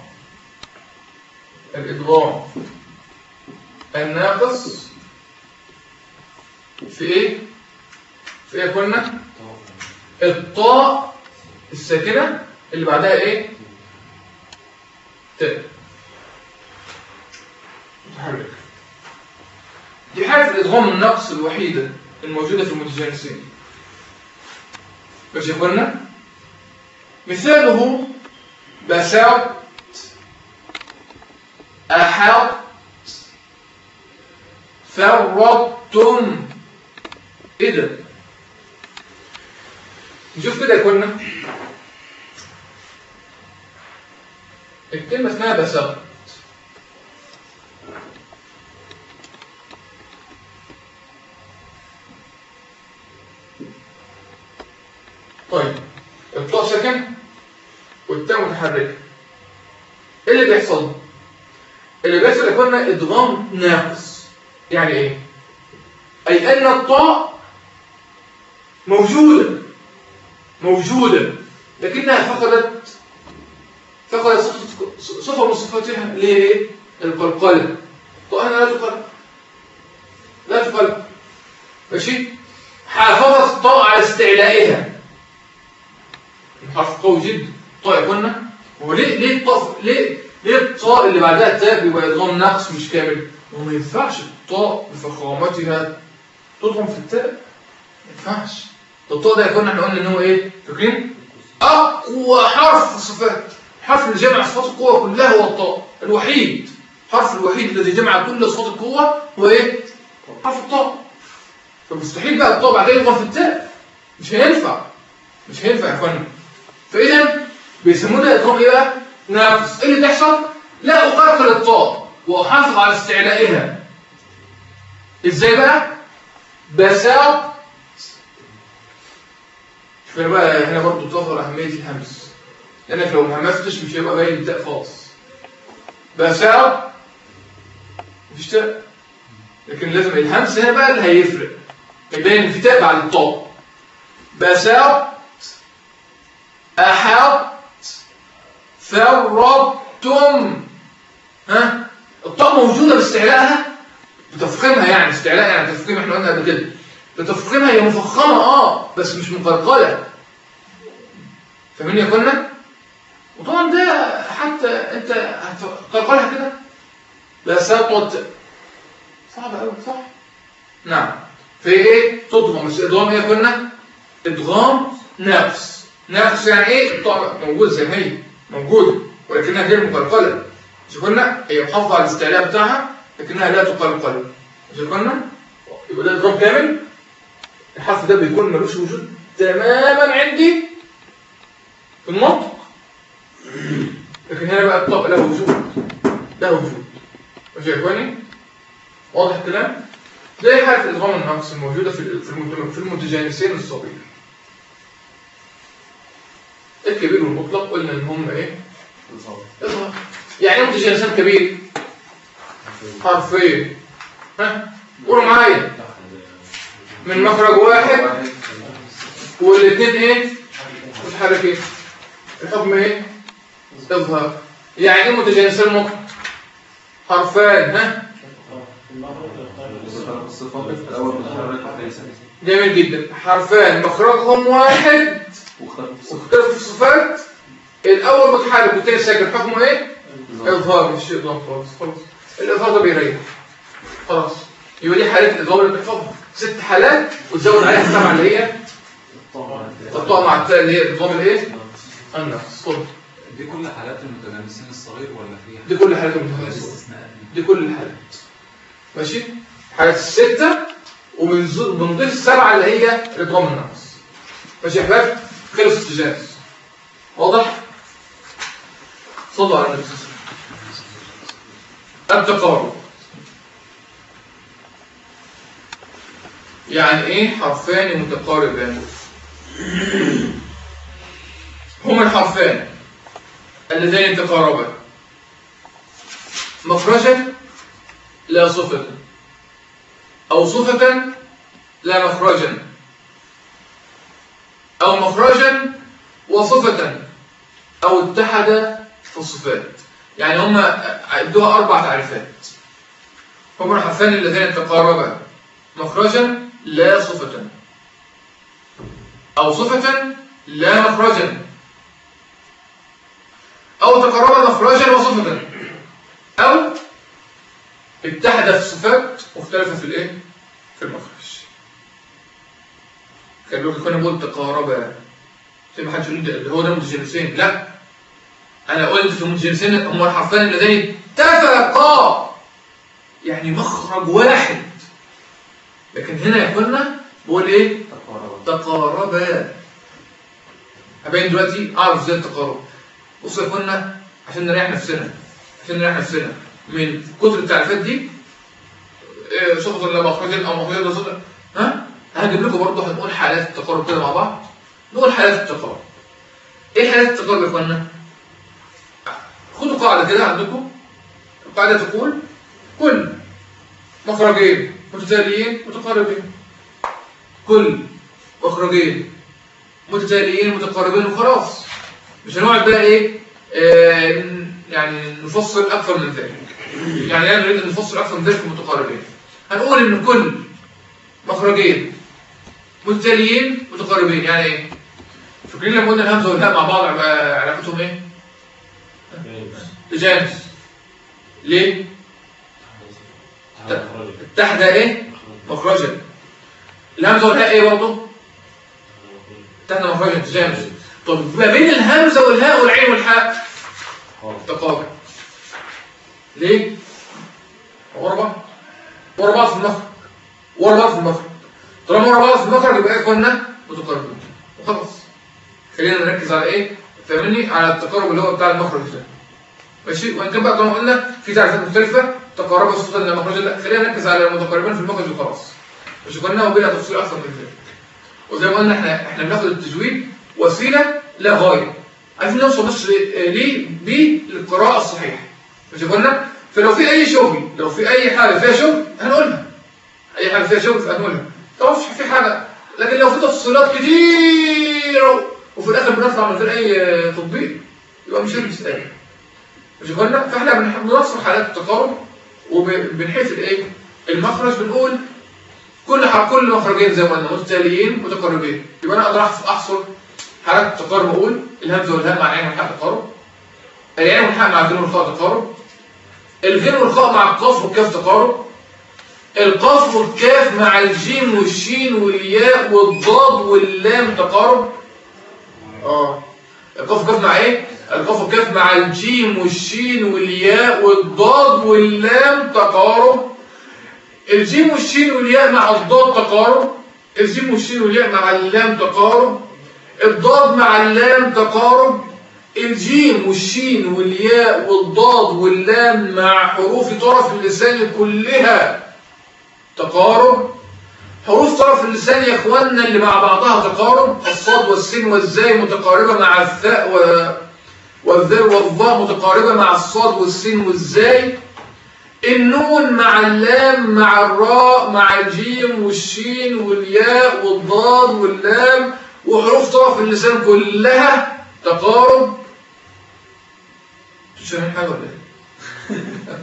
S1: الادغام الناقص في ايه في ايه يا كنا الطاء الساكنه اللي بعدها ايه تاء متحرك دي حالة الإدغام النقص الوحيدة الموجودة في المتجانسين ماشي يا اخوانا مثاله بسط أحط فرطتم ايه ده نشوف كده يا اخوانا الكلمة اسمها بسط طيب الطاء ساكن والتاء متحركه ايه اللي بيحصل اللي بيحصل يا اخوانا ادغام ناقص يعني ايه اي ان الطاء موجوده موجوده لكنها فقدت فقدت صفة- صفه من صفاتها اللي هي ايه القلقله الطاء هنا لا تقلق لا تقلق ماشي حافظت الطاء على استعلائها حرف قوي جدا طاء قلنا هو ليه ليه الطاء ليه ليه الطاء اللي بعدها تاء بيبقى ادغام نقص مش كامل هو ما ينفعش الطاء بفخامتها تضغم في التاء ما ينفعش ده الطاء ده يا اخوانا احنا قلنا ان هو ايه فاكرين اقوى حرف في الصفات حرف اللي جمع صفات القوه كلها هو الطاء الوحيد الحرف الوحيد الذي جمع كل صفات القوه هو ايه حرف الطاء فمستحيل بقى الطاء بعدين يضغم في التاء مش هينفع مش هينفع يا اخوانا فاذا بيسموه ده ادغام ايه بقى ناقص ايه اللي بيحصل لا اقلقل الطاء واحافظ على استعلائها ازاي بقى بساط شوف بقى هنا برضو تظهر اهميه الهمس لانك لو ما همستش مش هيبقى باين التاء خالص بساط مفيش تاء لكن لازم الهمس هنا بقى اللي هيفرق يبين إن في تاء بعد الطاء بساط أحط فرطتم ها الطاء موجودة باستعلاءها بتفخيمها يعني استعلاء يعني تفخيم احنا قلنا قبل كده بتفخيمها هي مفخمة اه بس مش مقلقلة فاهمين يا اخوانا وطبعا ده حتى انت هتقلقلها كده لا ساطت صعب قوي صح نعم في ايه تضغم بس ادغام ايه يا اخوانا ادغام نفس نفس يعني ايه الطاقة موجودة زي ما هي موجودة ولكنها غير مقلقلة مش قلنا هي محافظة على الاستعلاء بتاعها لكنها لا تقلقل مش قلنا يبقى ده إضراب كامل الحرف ده بيكون ملوش وجود تماما عندي في النطق لكن هنا بقى الطاقة له وجود له وجود ماشي يا اخواني واضح الكلام تلاقي حالة الإضغام النقص الموجودة في ال- في المت- في المتجانسين الصغير الكبير والمطلق قلنا ان هم ايه اظهر يعني ايه متجانسان كبير حرفين ها قولوا معايا من مخرج واحد والاثنين ايه متحركين الحكم ايه اظهر يعني ايه متجانسان مطلق حرفان ها
S4: الصفات الأول متحرك
S1: جميل جدا حرفان مخرجهم واحد
S4: واختلف
S1: واختلف في الصفات الاول متحرك والتاني ساكن حكمه ايه اظهار مش اضافه خالص خلاص الاظهار ده بيريح خلاص يبقى دي حالات الاضافه اللي بتحفظها ست حالات وتزود عليها السبعه اللي هي تحطها مع التاء اللي هي النظام الايه النفس خد
S2: دي كل حالات المتنافسين الصغير ولا فيها
S1: دي كل حالات المتخصصه
S2: استثناءات
S1: دي كل الحالات ماشي حالات الستة ومن بنضيف السبعة اللي هي إضغام النقص ماشي يا حباب خلص التجانس واضح صلوا على النبي صلى الله عليه وسلم التقارب يعني ايه حرفان متقاربان هما الحرفان اللذان تقاربا مخرجا لا صفة أو صفة لا مخرجا أو مخرجا وصفة أو اتحد في الصفات يعني هم ادوها أربع تعريفات هم الحرفان اللذان تقاربا مخرجا لا صفة أو صفة لا مخرجا أو تقربا مخرجا وصفة أو اتحد في الصفات مختلفة في الإيه؟ في المخرج كان لو كنا بقول تقاربا زي ما حدش يقول ده هو ده متجانسين لا أنا قلت في المتجانسين هم الحرفان اللذين اتفقا يعني مخرج واحد لكن هنا يا اخوانا بقول ايه
S3: تقارب
S1: تقاربا هبين دلوقتي اعرف ازاي التقارب بصوا يا اخوانا عشان نريح نفسنا عشان نريح نفسنا من كتر التعريفات دي إيه، صفة ولا مخرجين او مخرجين ولا صفة ها هجيب لكم برضه هنقول حالات التقارب كده مع بعض نقول حالات التقارب ايه حالات التقارب يا اخوانا خدوا قاعدة كده عندكم القاعدة تقول كل مخرجين متتاليين متقاربين كل مخرجين متتاليين متقاربين وخلاص مش هنقعد بقى ايه آه ن- يعني نفصل اكثر من ذلك يعني لا نريد ان نفصل اكثر من ذلك في المتقاربين هنقول ان كل مخرجين متتاليين متقاربين يعني ايه فاكرين لما قلنا الهمزه والهاء مع بعض علا- علاقتهم ايه تجانس ليه اتحد ايه مخرجا الهمزه والهاء ايه برضه اتحد مخرجا تجانس طب ما بين الهمزه والهاء والعين والحاء تقابل ليه ورا بعض ورا بعض في المخرج ورا بعض في المخرج طالما ورا بعض في المخرج يبقى ايه كنا متقاربين وخلاص خلينا نركز على ايه فاهمني على التقارب اللي هو بتاع المخرج ده ماشي وان كان بقى طالما قلنا في تعريفات مختلفه تقارب الصوت الى المخرج لا خلينا نركز على المتقاربين في المخرج وخلاص مش قلنا وبلا تفصيل اكثر من ذلك وزي ما قلنا احنا احنا بناخد التجويد وسيله لا غايه عايزين نوصل بس ليه بالقراءه الصحيحه مش قلنا فلو في اي شغل لو في اي حاجه فيها شغل هنقولها اي حاجه فيها شغل هنقولها طبعا مش في حاجه لكن لو في تفصيلات كتير وفي الاخر بنطلع من غير اي تطبيق يبقى مش هنلبس ايه مش قلنا فاحنا بنح- بنوصف حالات التقارب وبنحيث الايه المخرج بنقول كل ح- كل مخرجين زي ما قلنا متتاليين متقاربين يبقى انا اقدر أحص- احصر حالات التقارب اقول الهمزه والهاء مع العين والحاء تقارب العين والحاء مع الغين والخاء تقارب الغين والخاء مع القاف والكاف تقارب القاف والكاف مع الجيم والشين والياء والضاد واللام تقارب اه القاف والكاف مع ايه القاف والكاف مع الجيم والشين والياء والضاد واللام تقارب الجيم والشين والياء مع الضاد تقارب الجيم والشين والياء مع اللام تقارب الضاد مع اللام تقارب الجيم والشين والياء والضاد واللام مع حروف طرف اللسان كلها تقارب حروف طرف اللسان يا اخواننا اللي مع بعضها تقارب الصاد والسين والزاي متقاربة مع الثاء و... والذال والظاء متقاربة مع الصاد والسين والزاي النون مع اللام مع الراء مع الجيم والشين والياء والضاد واللام وحروف طرف اللسان كلها تقارب مش فاهمين حاجة ولا ايه؟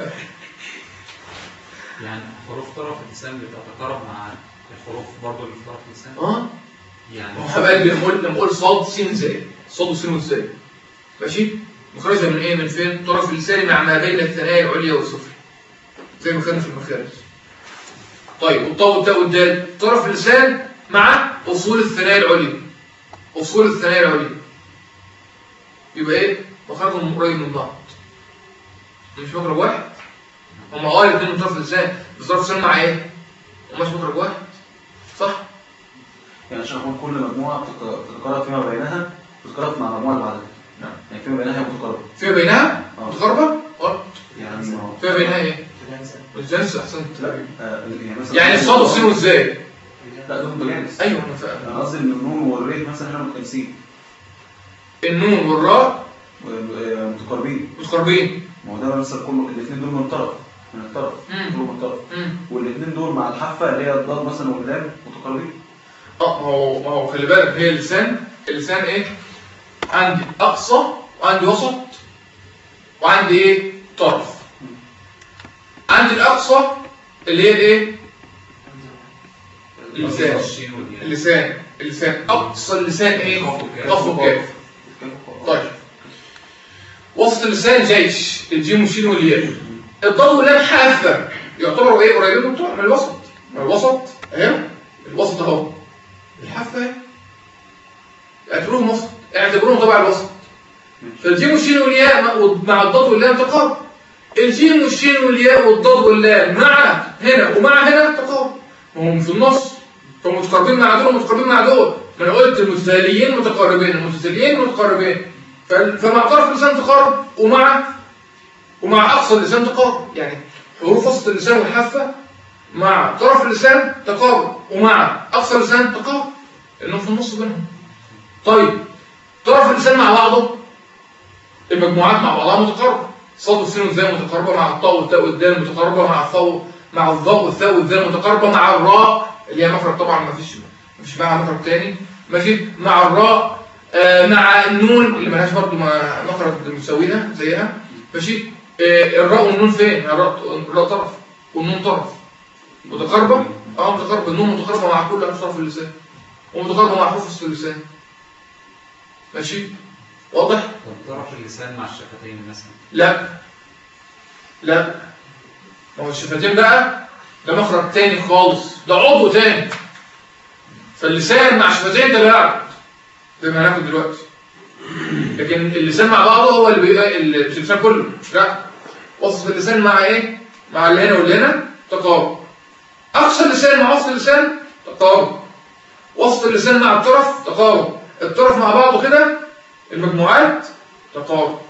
S2: يعني حروف طرف اللسان بتتقارب مع الحروف برضه اللي في طرف اللسان
S1: اه
S2: يعني
S1: ما هو حبايبي لما اقول لما اقول صاد سين زاي صاد وسين وزاي ماشي مخرجها من ايه من فين طرف اللسان مع ما بين الثنايا العليا والسفلى زي ما خدنا في المخارج طيب والطاء والتاء والدال طرف اللسان مع اصول الثنايا العليا اصول الثنايا العليا يبقى ايه مخرجهم قريب من بعض مش مخرج واحد هم اه الاثنين من طرف اللسان بس طرف اللسان مع ايه هم مش مخرج واحد صح
S4: يعني عشان اقول كل مجموعه بتتق- بتتقارب فيما بينها بتتقارب مع المجموعه اللي بعدها
S1: نعم.
S4: يعني فيما بينها هي متقاربه
S1: فيما بينها
S4: آه.
S1: متقاربة غلط
S4: يعني ما هو-
S1: فيما بينها ايه الجنس احسنت
S4: لا آه، يعني مثلا
S1: يعني الصاد والسين والزاي
S4: لا دول بجانس
S1: ايوه انا فاهم
S4: انا قصدي ان النون والري مثلا احنا متجانسين
S1: النون والراء
S4: و- آه، متقاربين
S1: متقاربين
S4: ما هو ده مثلا كل الاثنين دول من طرف من الطرف
S1: مم.
S4: دول من طرف
S1: مم.
S4: والاثنين دول مع الحافه اللي هي الضاد مثلا واللام متقاربين
S1: اه ما هو ما هو خلي بالك هي اللسان اللسان ايه عندي اقصى وعندي وسط وعندي ايه طرف عندي الاقصى اللي هي الايه اللسان
S2: الشين والياء
S1: اللسان اللسان اقصى اللسان ايه
S2: قاف وكاف.
S1: قاف وكاف طيب وسط اللسان جيش الجيم والشين والياء الضاد واللام حافه يعتبروا ايه قريبين من بتوع- من الوسط من الوسط اهي الوسط اهو الحافه اهي اعتبروهم وسط اعتبروهم تبع الوسط فالجيم والشين والياء مع- مع الضاد واللام تقارب الجيم والشين والياء والضاد واللام مع هنا ومع هنا تقارب وهم في النص فمتقاربين مع دول ومتقاربين مع دول ما انا قلت المتتاليين متقاربين المتتاليين متقاربين ف- فمع طرف اللسان تقارب ومع ومع اقصى اللسان تقارب يعني حروف وسط اللسان والحافه مع طرف اللسان تقارب ومع اقصى اللسان تقارب لانهم في النص بينهم طيب طرف اللسان مع بعضه المجموعات مع بعضها متقاربه صاد والسين والزاي متقاربه مع الطاء والتاء والدال متقاربه مع الثاء مع الضاء والثاء والذال متقاربه مع الراء اللي هي مخرج طبعا ما فيش ما فيش معاها مخرج تاني ماشي مع الراء آه مع النون اللي ملهاش برضه ما- مخرج مساويها زيها ماشي آه الراء والنون فين؟ الراء الراء طرف والنون طرف متقاربه اه متقاربه النون متقاربه مع كل اطراف اللسان ومتقاربه مع حروف وسط اللسان ماشي واضح؟
S2: طب طرف اللسان مع الشفتين مثلا
S1: لا لا ما هو الشفتين بقى ده مخرج تاني خالص ده عضو تاني فاللسان مع الشفتين ده بعد زي ما هناخد دلوقتي لكن اللسان مع بعضه هو اللي بيبقى ال- مش اللسان كله لا وسط اللسان مع ايه مع اللي هنا واللي هنا تقارب اقصى اللسان مع وسط اللسان تقارب وسط اللسان مع الطرف تقارب الطرف مع بعضه كده المجموعات تقارب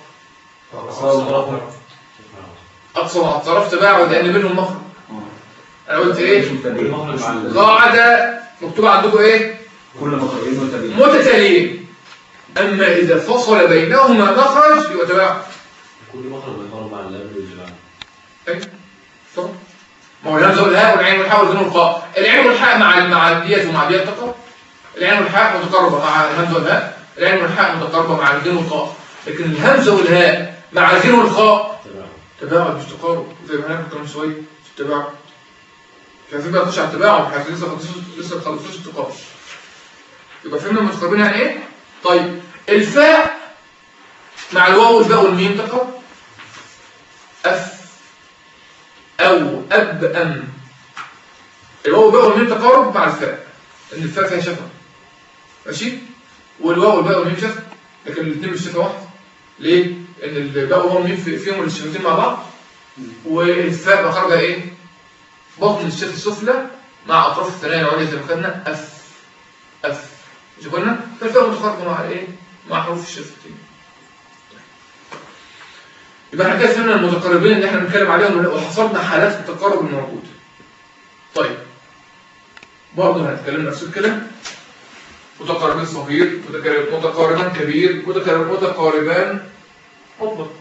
S1: اقصى مع الطرف تباعد لان بينهم مخرج انا قلت ايه
S3: المخرج مع ال-
S1: قاعده مكتوبه عندكم ايه
S4: كل مخرجين متتاليين
S1: متتاليين اما اذا فصل بينهما مخرج يبقى تباعد
S3: كل مخرج بيتقارب مع اللام اللي بعده
S1: ايه طبعا ما هو الهمزه والهاء والعين والحاء والذال والقاف العين والحاء مع مع الديات ومع الديات تقارب العين والحاء متقاربه مع الهمزه والهاء العين والحاء متقاربه مع الذال والقاف لكن الهمزه والهاء مع الذال والخاء
S3: تمام
S1: تباعد مش تقارب زي ما هناك كمان شويه في التباعد مش عايزين بقى نخش على التباعد احنا لسه خلصوش لسه ما خلصوش التقارب يبقى فهمنا المتقاربين يعني ايه؟ طيب الفاء مع الواو والباء والميم تقارب اف او اب ام الواو والباء والميم تقارب مع الفاء ان الفاء فيها شفه ماشي والواو والباء والميم شفه لكن الاثنين مش شفه واحده ليه؟ ان الباء والواو والميم في- فيهم الشفتين مع بعض والفاء مخرجها ايه؟ بطن الشفه السفلى مع اطراف الثنايا العليا زي ما خدنا اف اف مش قلنا؟ فالفاء متقاربه مع ايه؟ مع حروف الشفتين يبقى احنا كده فهمنا المتقاربين اللي احنا بنتكلم عليهم وحصرنا حالات التقارب الموجوده. طيب برضه هنتكلم نفس الكلام متقاربين صغير متقارب- متقاربان كبير متقارب- متقاربان مطلق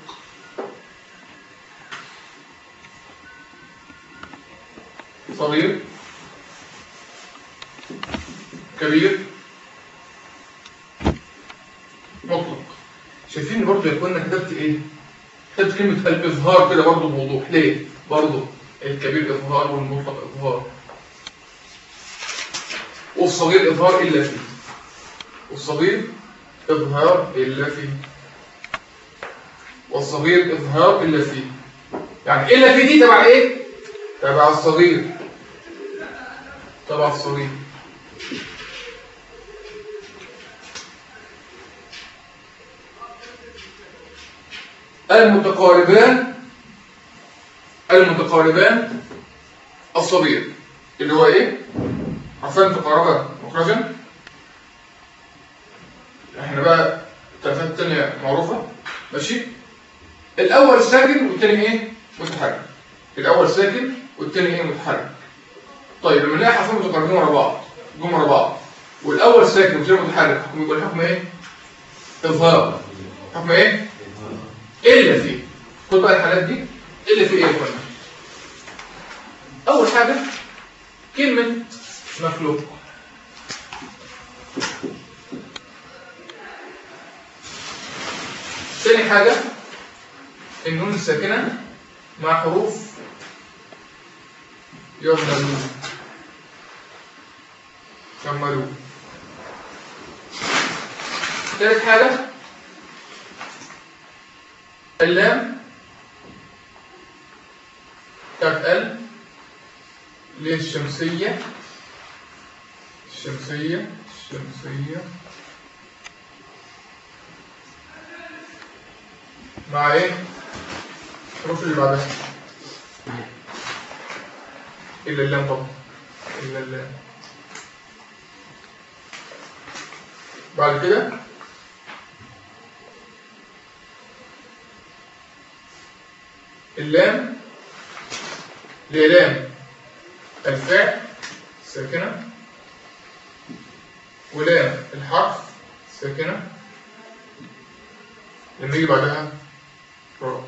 S1: صغير كبير مطلق شايفين برضه يا اخوانا كتبت ايه كتبت كلمة الإظهار كده برضه بوضوح ليه؟ برضه الكبير إظهار والمطلق إظهار والصغير إظهار إلا فيه والصغير إظهار إلا فيه والصغير إظهار إلا فيه يعني إلا فيه دي تبع إيه؟ تبع الصغير تبع الصغير المتقاربان المتقاربان الصغير اللي هو ايه عارفين تقاربا مخرجا احنا بقى التلفات التانية معروفة ماشي الاول ساكن والتاني ايه متحرك الاول ساكن والتاني ايه متحرك طيب لما نلاقي حرفين متقاربين ورا بعض جم ورا بعض والاول ساكن والتاني متحرك حكم يبقى الحكم ايه اظهار حكم ايه الا فيه خد بقى الحالات دي الا في ايه يا اخوانا اول حاجه كلمه مخلوق تاني حاجة النون الساكنة مع حروف يرملون كملوا تالت حاجة اللام كاف ال للشمسية الشمسية الشمسية مع ايه؟ الحروف اللي بعدها إلا اللام طبعا إلا اللام بعد كده اللام للام الفاء ساكنة ولام الحرف ساكنة لما يجي بعدها راء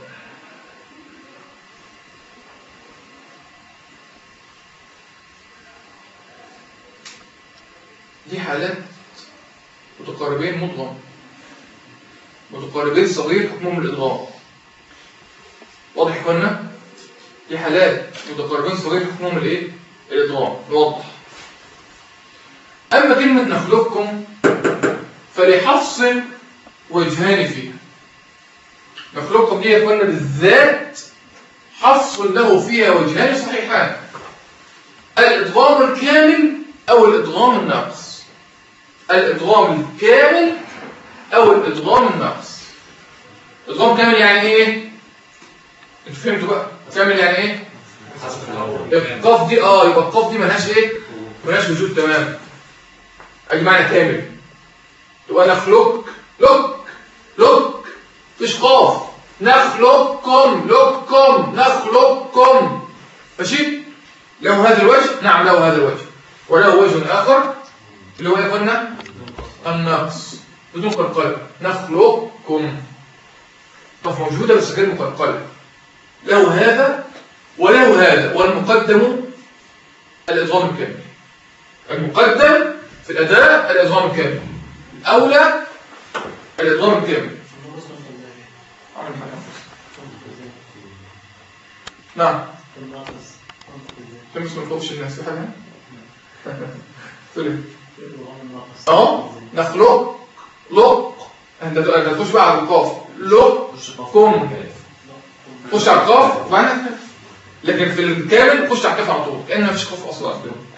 S1: دي حالات متقاربين مضغم متقاربين صغير حكمهم الإضغام واضح يا اخوانا دي حالات متقاربين صغير حكمهم الايه الإضغام نوضح أما كلمة نخلقكم فلحص وجهان فيها نخلقكم دي يا اخوانا بالذات حص له فيها وجهان صحيحان الإدغام الكامل أو الإدغام الناقص الإدغام الكامل أو الإدغام الناقص إدغام كامل يعني إيه؟ انتوا فهمتوا بقى كامل يعني إيه؟
S2: حذف الأول
S1: القاف دي اه يبقى القاف دي ملهاش ايه ملهاش وجود تمام ادي معنى كامل تبقى نخلق لك لك مفيش قاف نخلقكم لكم نخلقكم ماشي له هذا الوجه نعم له هذا الوجه وله وجه اخر اللي هو ايه قلنا النقص بدون قلقله نخلقكم قاف موجوده بس غير مقلقله له هذا وله هذا والمقدم الإضغام الكامل المقدم في الأداء الإضغام الكامل أولى الإضغام الكامل نعم تمس من فوقش الناس في حاجة تقول اه نخلق لق انت تخش بقى على القاف لقكم خش على القاف وبعدين الكاف. لكن في الكامل خش على الكاف على طول كأن مفيش قاف اصلا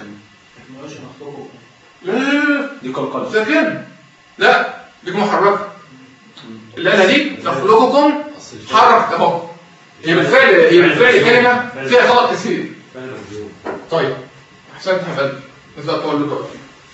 S1: لا لا لا
S4: دي قلقلة
S1: لا ساكن لا دي محركه اللي انا دي نخلقكم حرك اهو هي بالفعل هي بالفعل كلمه فيها غلط كثير طيب احسنت يا حبيبي نبدا اقول لك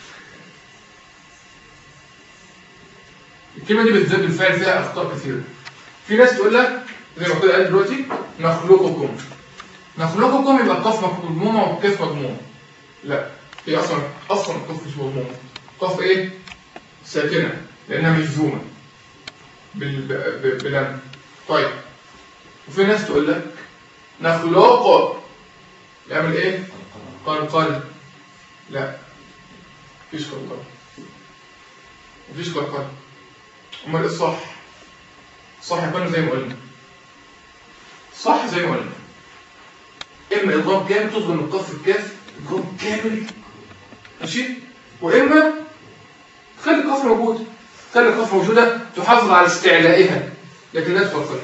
S1: الكلمه دي بالذات بالفعل فيها اخطاء كثيره في ناس تقول لك زي ما كده قال دلوقتي نخلقكم نخلقكم يبقى القاف مضمومه والكاف مضمومه لا هي اصلا اصلا القاف مش مضمومه القاف ايه ساكنه لانها مجزومه بال ب- ب- بلم طيب وفي ناس تقول لك نخلق يعمل ايه قلقل لا مفيش قلقل مفيش قلقل امال ايه الصح صح يكون زي ما قلنا صح زي ما قلنا اما اضراب كامل تضغم القاف في الكاف اضراب كامل ماشي واما خلي القاف موجوده خلي القاف موجوده تحافظ على استعلائها لكن لا تفرقها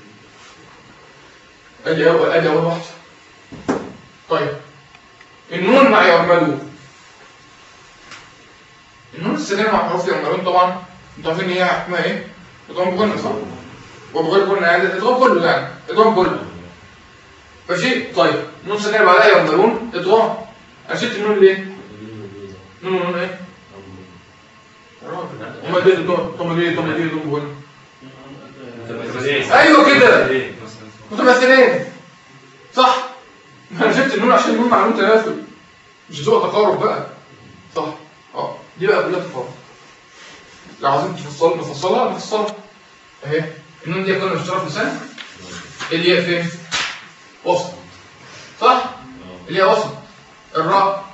S1: ادي اول ادي اول واحده طيب النون مع يعملون النون الساكنه مع حروف يعملون طبعا انتوا عارفين هي حكمها ايه؟ اضراب كله صح؟ وبغير كله يعني اضراب كله يعني اضراب كله ماشي طيب النون الساكنه بعدها يعملون اضراب انا شلت النون ليه؟ نون ونون ايه؟ هما دي النون طب دي طب دي دول بقول ايوه كده متماثلين صح انا جبت النون عشان النون مع نون تماثل مش هتبقى تقارب بقى صح اه دي بقى كلها تقارب لو عايزين تفصل نفصلها نفصلها اهي النون دي كنا اشتراك لسان الياء فين وسط صح الياء وسط الراء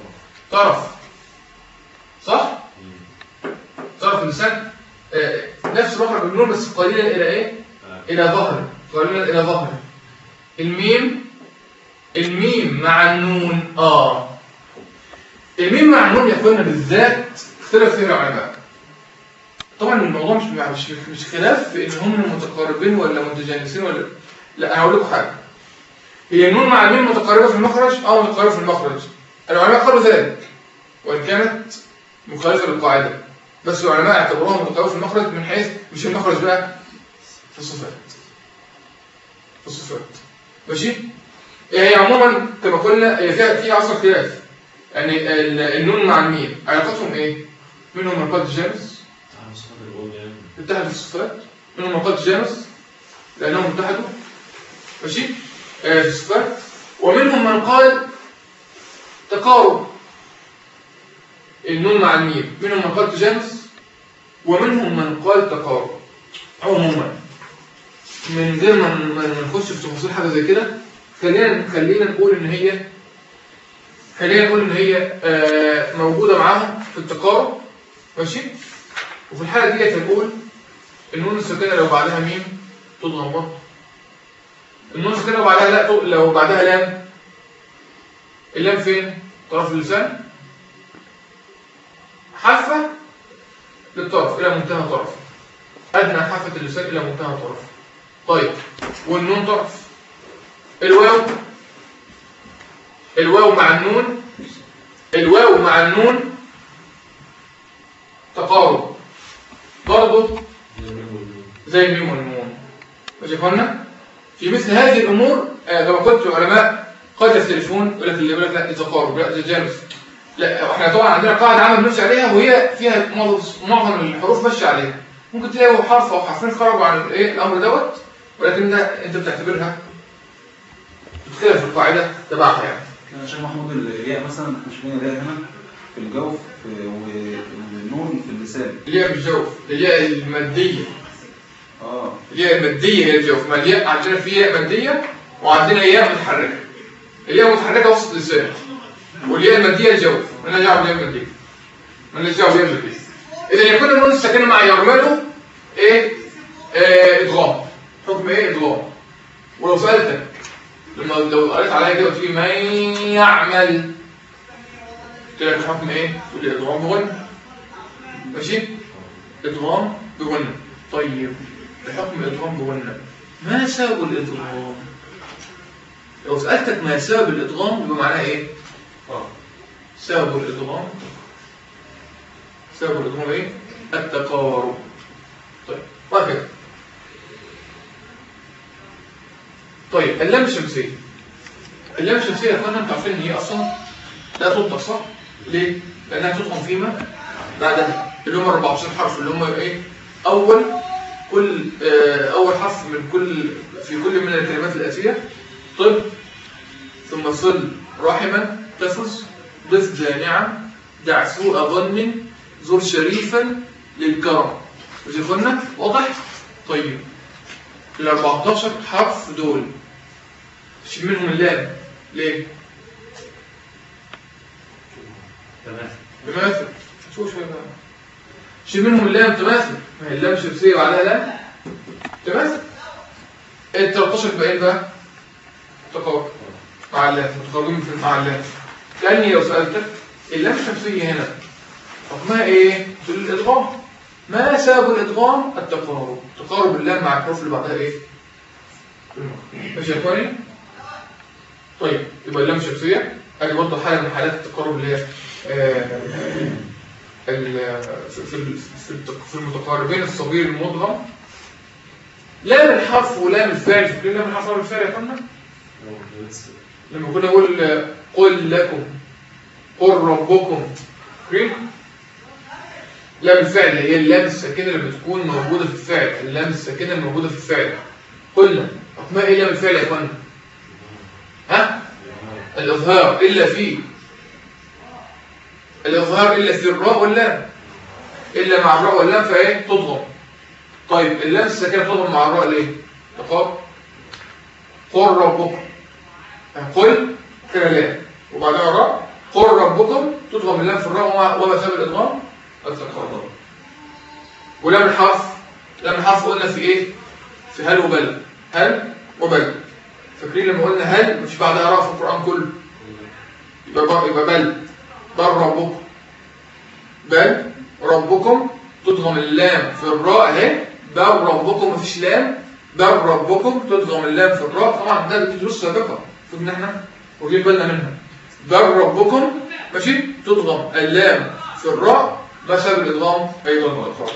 S1: طرف صح طرف اللسان آه، نفس مخرج النون بس قليلا الى ايه الى ظهر قليلا الى ظهر الميم الميم مع النون اه الميم مع النون يا اخوانا بالذات اختلف فيه العلماء طبعا الموضوع مش مش مش خلاف في ان هم متقاربين ولا متجانسين ولا لا انا هقول لكم حاجه هي النون مع الميم متقاربه في المخرج او متقاربه في المخرج العلماء قالوا ذلك وان كانت مخالفه للقاعده بس العلماء اعتبروها متقاربه في المخرج من حيث مش المخرج بقى في الصفات في الصفات ماشي هي عموما كما قلنا هي فيها في عصر خلاف يعني ال- النون مع الميم علاقتهم ايه منهم من قال جامس
S3: تعالى الصفات اللي بقول يعني
S1: اتحدوا في الصفات منهم من قال جامس لانهم اتحدوا ماشي آه في الصفات ومنهم من قال تقارب النون مع الميم منهم من قال تجانس ومنهم من قال تقارب عموما من غير ما ما نخش في تفاصيل حاجه زي كده خلينا خلينا نقول ان هي خلينا نقول ان هي آه، موجوده معاهم في التقارب ماشي وفي الحاله ديت هنقول النون الساكنه لو بعدها ميم تضغم برضه النون الساكنه لو بعدها لا تض- لو بعدها لام اللام فين طرف اللسان حافه للطرف الى منتهى طرف ادنى حافه اللسان الى منتهى طرف طيب والنون طرف الواو الواو مع النون الواو مع النون تقارب برضه زي الميم والنون ماشي يا اخوانا في مثل هذه الامور آه، كما قلت العلماء قد يختلفون يقول لك اللي يقول لك لا دي تقارب لا دي جانس لا احنا طبعا عندنا قاعده عامه بنمشي عليها وهي فيها معظم- معظم الحروف ماشيه عليها ممكن تلاقي حرف او حرفين خرجوا عن الايه الامر دوت ولكن ده انت بتعتبرها بتخالف القاعده تبعها يعني
S4: انا شايف محمود الياء مثلا احنا شايفين الياء هنا في الجوف في- والنون في اللسان
S1: الياء بالجوف الياء الماديه
S4: اه
S1: الياء الماديه هي الجوف ما الياء عندنا في ياء ماديه وعندنا ياء متحركه الياء المتحركه وسط اللسان والياء الماديه الجوف مالناش دعوه بالياء الماديه مالناش دعوه بالياء الماديه اذا يكون النون الساكنه مع يرمله ايه آه، ادغام حكم ايه ادغام ولو سالتك لما لو قريت عليا كده قلت لي من يعمل قلت لك حكم ايه تقول لي ادغام بغنى ماشي ادغام بغنى طيب بحكم الادغام بغنى ما سبب الادغام لو سالتك ما سبب الادغام يبقى معناها ايه سبب الادغام سبب الادغام ايه التقارب طيب وهكذا طيب اللام الشمسيه اللام الشمسيه يا اخوانا انتوا عارفين ان هي اصلا لا تنطق صح ليه لانها تضغم فيما بعدها اللي هم 14 حرف اللي هم ايه اول كل آه، اول حرف من كل في كل من الكلمات الاتيه طب ثم صل رحما تفز ضف جانعا دع سوء ظن زر شريفا للكرم مش يا اخوانا واضح طيب ال 14 حرف دول شيل منهم اللام ليه
S2: تمام
S1: تماثل شو شوي بقى شيل منهم اللام تماثل ما هي اللام شمسية وعليها لام تماثل ال 13 بقى ايه بقى تقارب مع اللام متقاربين في مع اللام كأني لو سألتك اللام الشمسية هنا حكمها ايه؟ تقول الادغام ما سبب الادغام؟ التقارب تقارب اللام مع الحروف اللي بعدها ايه؟ ماشي يا اخواني؟ طيب يبقى اللام الشمسية ادي برضه حالة من حالات التقارب اللي هي آه، ال- في في في الت- في المتقاربين الصغير المدغم لام الحرف ولام الفعل فاكرين لام الحرف ولام الفعل يا اخوانا؟ لما كنا نقول آه، قل لكم قل ربكم فاكرين؟ لام الفعل هي اللام الساكنه اللي بتكون موجوده في الفعل اللام الساكنه الموجوده في الفعل قلنا حكمها ايه لام الفعل يا اخوانا؟ ها؟ الإظهار إلا في الإظهار إلا في الراء واللام إلا مع الراء واللام فإيه تضغم طيب اللام الساكنة تضغم مع الراء ليه تقال قل ربكم قل كده لام وبعدها راء قل ربكم تضغم اللام في الراء وما- وما سبب الإضغام التقال ولام الحرف لما حرف قلنا في ايه في هل وبل هل وبل فاكرين لما قلنا هل مش بعدها راء في القرآن كله يبقى بر- يبقى بل بل ربكم بل ربكم تضغم اللام في الراء اهي بل ربكم مفيش لام بل ربكم تضغم اللام في الراء طبعا ده دروس سابقه المفروض ان احنا واخدين بالنا منها بل ربكم ماشي تضغم اللام في الراء بسبب الادغام ايضا والاخراج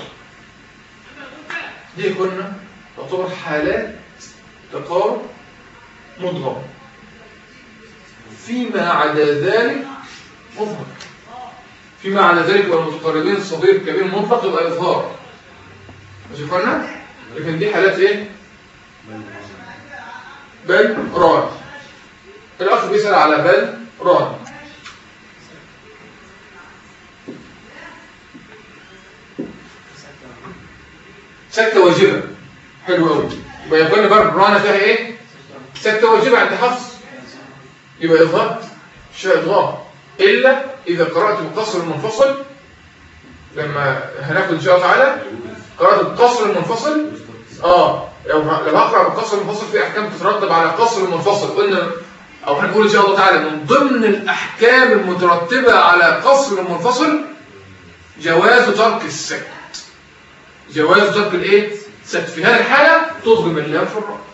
S1: دي كنا تعتبر حالات تقارب مدغم فيما عدا ذلك مظهر فيما عدا ذلك والمتقربين الصغير كبير مطلق يبقى إظهار ماشي قلنا لكن دي حالات ايه بل ران الأخ بيسأل على بل ران سكتة واجبة حلو قوي يبقى يقول بقى الرانة فيها ايه سكتة واجبة عند حفص يبقى إظهار مش إظهار إلا إذا قرأت القصر المنفصل لما هناخد إن شاء الله تعالى قرأت القصر المنفصل آه لو لو هقرأ بالقصر المنفصل في أحكام تترتب على القصر المنفصل قلنا أو هنقول إن شاء الله تعالى من ضمن الأحكام المترتبة على قصر المنفصل جواز ترك السكت جواز ترك الإيه؟ سكت في هذه الحالة تضرب اللام في الراء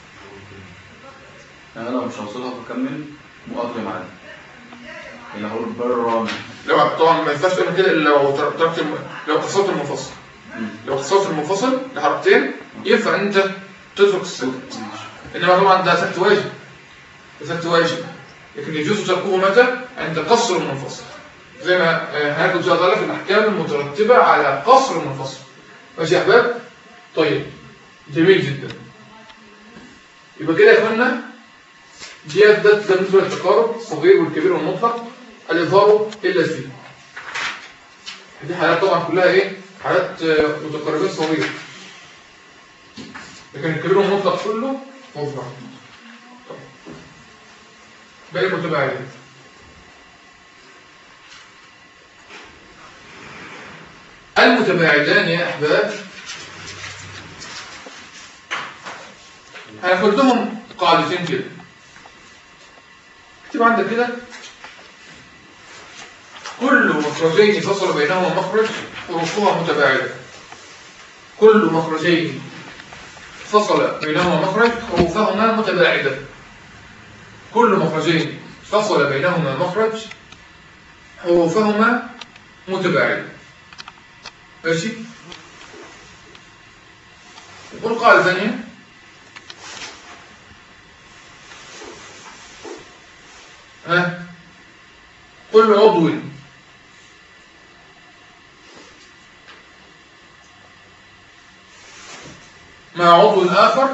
S4: يعني انا مش هوصلها بكمل مقدر معانا يعني هقول برامج
S1: لو طبعا ما ينفعش تعمل كده الا لو تر- تركت الم... لو قصرت المنفصل لو قصرت المنفصل لحركتين ينفع ان انت تترك السكت انما طبعا ده سكت واجب ده سكت واجب لكن يجوز تركه متى عند قصر المنفصل زي ما آه، هناخد ان شاء الله في الاحكام المترتبه على قصر المنفصل ماشي يا احباب طيب جميل جدا يبقى كده يا اخوانا دي ده ده بالنسبه للتقارب الصغير والكبير والمطلق الإظهار إلا فيه دي حالات طبعا كلها إيه حالات آه، متقاربين صغير لكن الكبير والمطلق كله مظهر طيب. باقي المتباعدين المتباعدان يا أحباب هناخد لهم قاعدتين كده اكتب عندك كده كل مخرجين فصل بينهما مخرج حروفها متباعدة كل مخرجين فصل بينهما مخرج حروفهما متباعدة كل مخرجين فصل بينهما مخرج حروفهما متباعدة ماشي نقول قاعدة ثانية ها كل عضو مع عضو آخر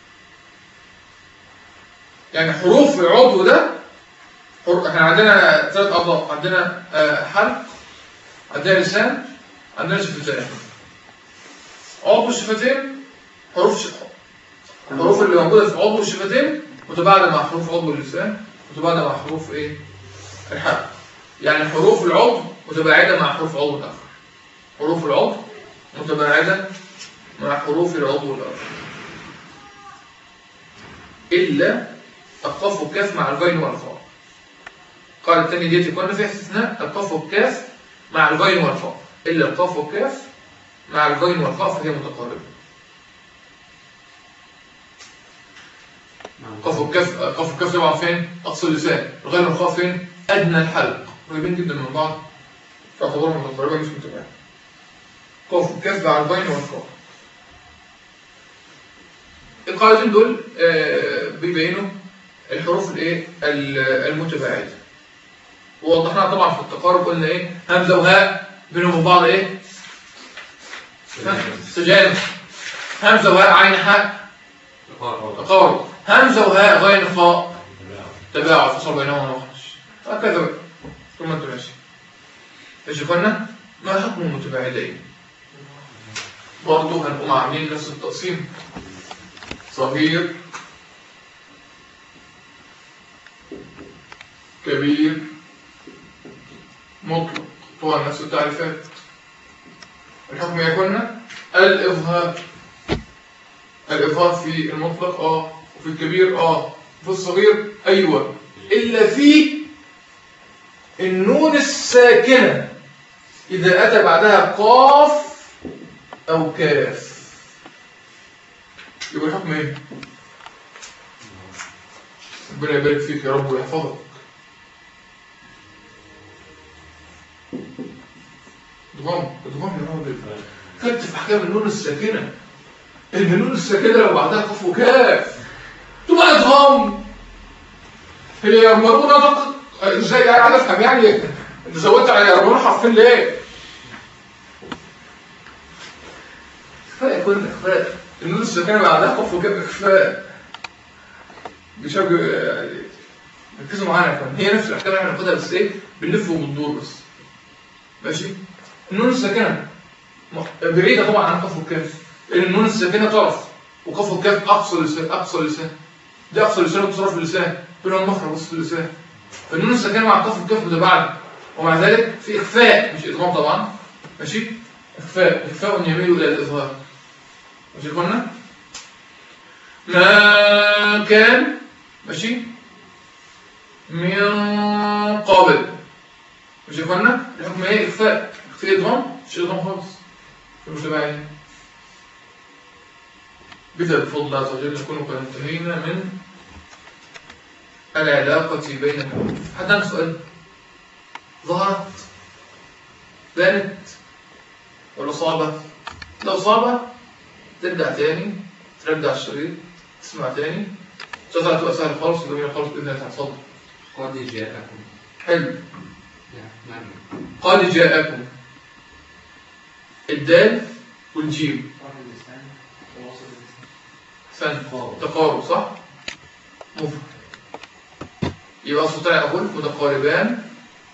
S1: يعني حروف العضو ده حر- احنا عندنا ثلاث أعضاء عندنا آه، حلق عندنا لسان عندنا شفتين عضو الشفتين حروف ش... الحروف اللي موجودة في عضو الشفتين متباعدة مع حروف عضو اللسان متباعدة مع حروف ايه الحلق يعني حروف العضو متباعدة مع حروف عضو الآخر حروف العضو متباعدة مع حروف العضو الآخر إلا القاف والكاف مع الغين والخاء قال الثاني ديتي كنا فيها استثناء القاف والكاف مع الغين والخاء إلا القاف والكاف مع الغين والخاء فهي متقاربة قاف والكاف قاف والكاف طبعا فين؟ أقصى اللسان الغين والخاء فين؟ أدنى الحلق قريبين جدا من بعض تعتبرهم متقاربة مش متباعدة قاف والكاف مع الغين والخاء القاعدتين دول آه، بيبينوا الحروف الايه ال- المتباعده ووضحناها طبعا في التقارب قلنا ايه همزه وهاء بينهم وبين بعض ايه تجانس همزه وهاء عين حاء تقارب همزه وهاء غين خاء تباعد فصل بينهما مخرج هكذا بقى. ثم انتم ماشي ايش قلنا ما حكم المتباعدين برضه هنقوم عاملين نفس التقسيم صغير كبير مطلق طبعا نفس التعريفات الحكم يكون الإظهار الإظهار في المطلق آه وفي الكبير آه وفي الصغير أيوة إلا في النون الساكنة إذا أتى بعدها قاف أو كاف يبقى الحكم إيه؟ ربنا يبارك فيك يا رب ويحفظك ضغم ضغم يا راجل خدت في احكام النون الساكنه ان النون الساكنه لو بعدها قاف وكاف تبقى ادغام هي يرمرون دق ازاي يعني عايز افهم يعني انت زودت على يرمرون حرفين ليه؟ كفايه يا كنا كفايه النون الساكنه بعدها قاف وكاف كفايه مش هبقى يعني ركزوا معانا يا فندم هي نفس الاحكام اللي احنا بناخدها بس ايه بنلف وبندور بس ماشي النون الساكنه م- بعيده طبعا عن قاف والكاف لان النون الساكنه طرف وقاف والكاف اقصى لسان اقصى لسان دي اقصى لسان وتصرف اللسان بينهم مخرج وسط اللسان فالنون الساكنه مع القاف والكاف متباعده ومع ذلك في اخفاء مش ادغام طبعا ماشي اخفاء اخفاء يميل الى الاظهار ماشي يا اخوانا ما كان ماشي من قبل مش يا اخوانا الحكم ايه اخفاء اخفاء ادغام مش ادغام خالص مش تبع ايه بذا بفضل الله عز وجل نكون قد انتهينا من العلاقة بين الحروف حد عنده سؤال ظهرت بانت ولا صعبة لو صعبة ترجع تاني ترجع الشريط تسمع تاني تطلع تبقى سهل خالص وجميل خالص بإذن الله تعالى
S2: قد جاءكم
S1: حلو
S2: نعم
S1: قال جاءكم الدال والجيم فن تقارب صح مفرد يبقى الصوتين اقول متقاربان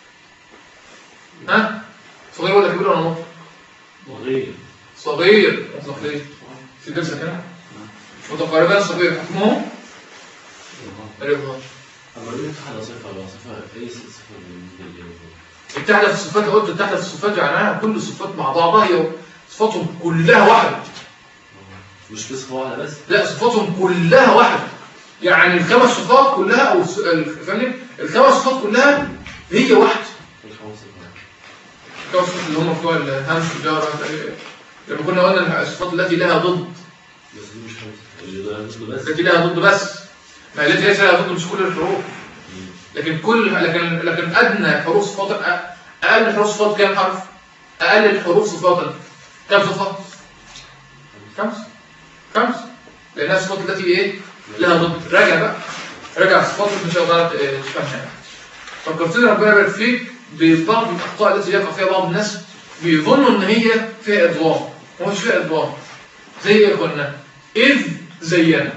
S1: ها صغير ولا كبير ولا مطلق
S3: وغير
S1: صغير مطلق ليه في درسك هنا متقاربان صغير حكمهم الإظهار
S3: أما ليه اتحد صفة ولا صفة أي صفة بالنسبة للجواب
S1: اتحد في الصفات لو قلت اتحد في الصفات معناها كل الصفات مع بعضها هي صفاتهم كلها واحدة
S3: مش في صفة واحدة بس
S1: لا صفاتهم كلها واحدة يعني الخمس صفات كلها او الس- ال- فاهمني الخمس صفات كلها هي واحدة
S3: الخمس صفات
S1: الخمس صفات اللي هم بتوع الهمس والجارة لما كنا قلنا الصفات التي لها ضد
S3: بس دي مش خمسة اللي ده نسبة بس
S1: التي لها ضد بس ما التي ليس لها ضد مش كل الحروف لكن كل لكن لكن ادنى حروف صفات أ- اقل حروف صفات كام حرف اقل الحروف صفات كم صفه خمس خمس لانها الصفات التي ايه لها ضد راجع بقى راجع الصفات اللي مش هتقدر تفهمها يعني. فكرتني ربنا يبارك فيك ببعض الاخطاء التي يقع فيها بعض الناس بيظنوا ان هي فيها ادوار ومش فيها ادوار زي ايه قلنا اذ زينا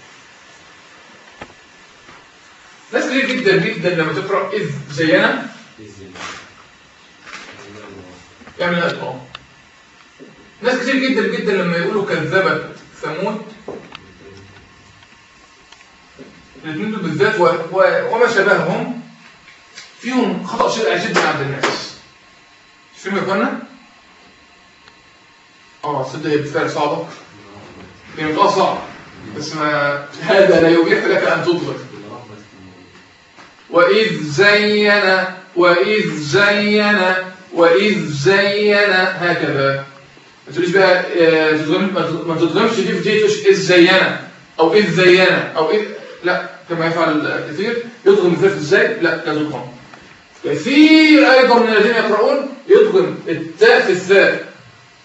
S1: ناس كتير جدا جدا لما تقرا اذ زينا
S3: إذن
S1: يعمل ادغام ناس كتير جدا جدا لما يقولوا كذبت ثمود الاثنين دول بالذات و... و... وما شابههم فيهم خطأ شائع جدا عند الناس مش فاهم يا اخوانا؟ اه صدق هي بالفعل صعبة هي مش صعبة بس ما هذا لا يبيح لك ان تضغط وإذ زين وإذ زين وإذ زين هكذا ما تقوليش بقى آه، تضغم- ما تض- ما تضغمش دي في دي تقولش إذ زين أو إذ زين أو إذ لا كما يفعل كثير يضغم الزيت ازاي لا لا تضغم كثير أيضا من الذين يقرؤون يضغم التاء في الثاء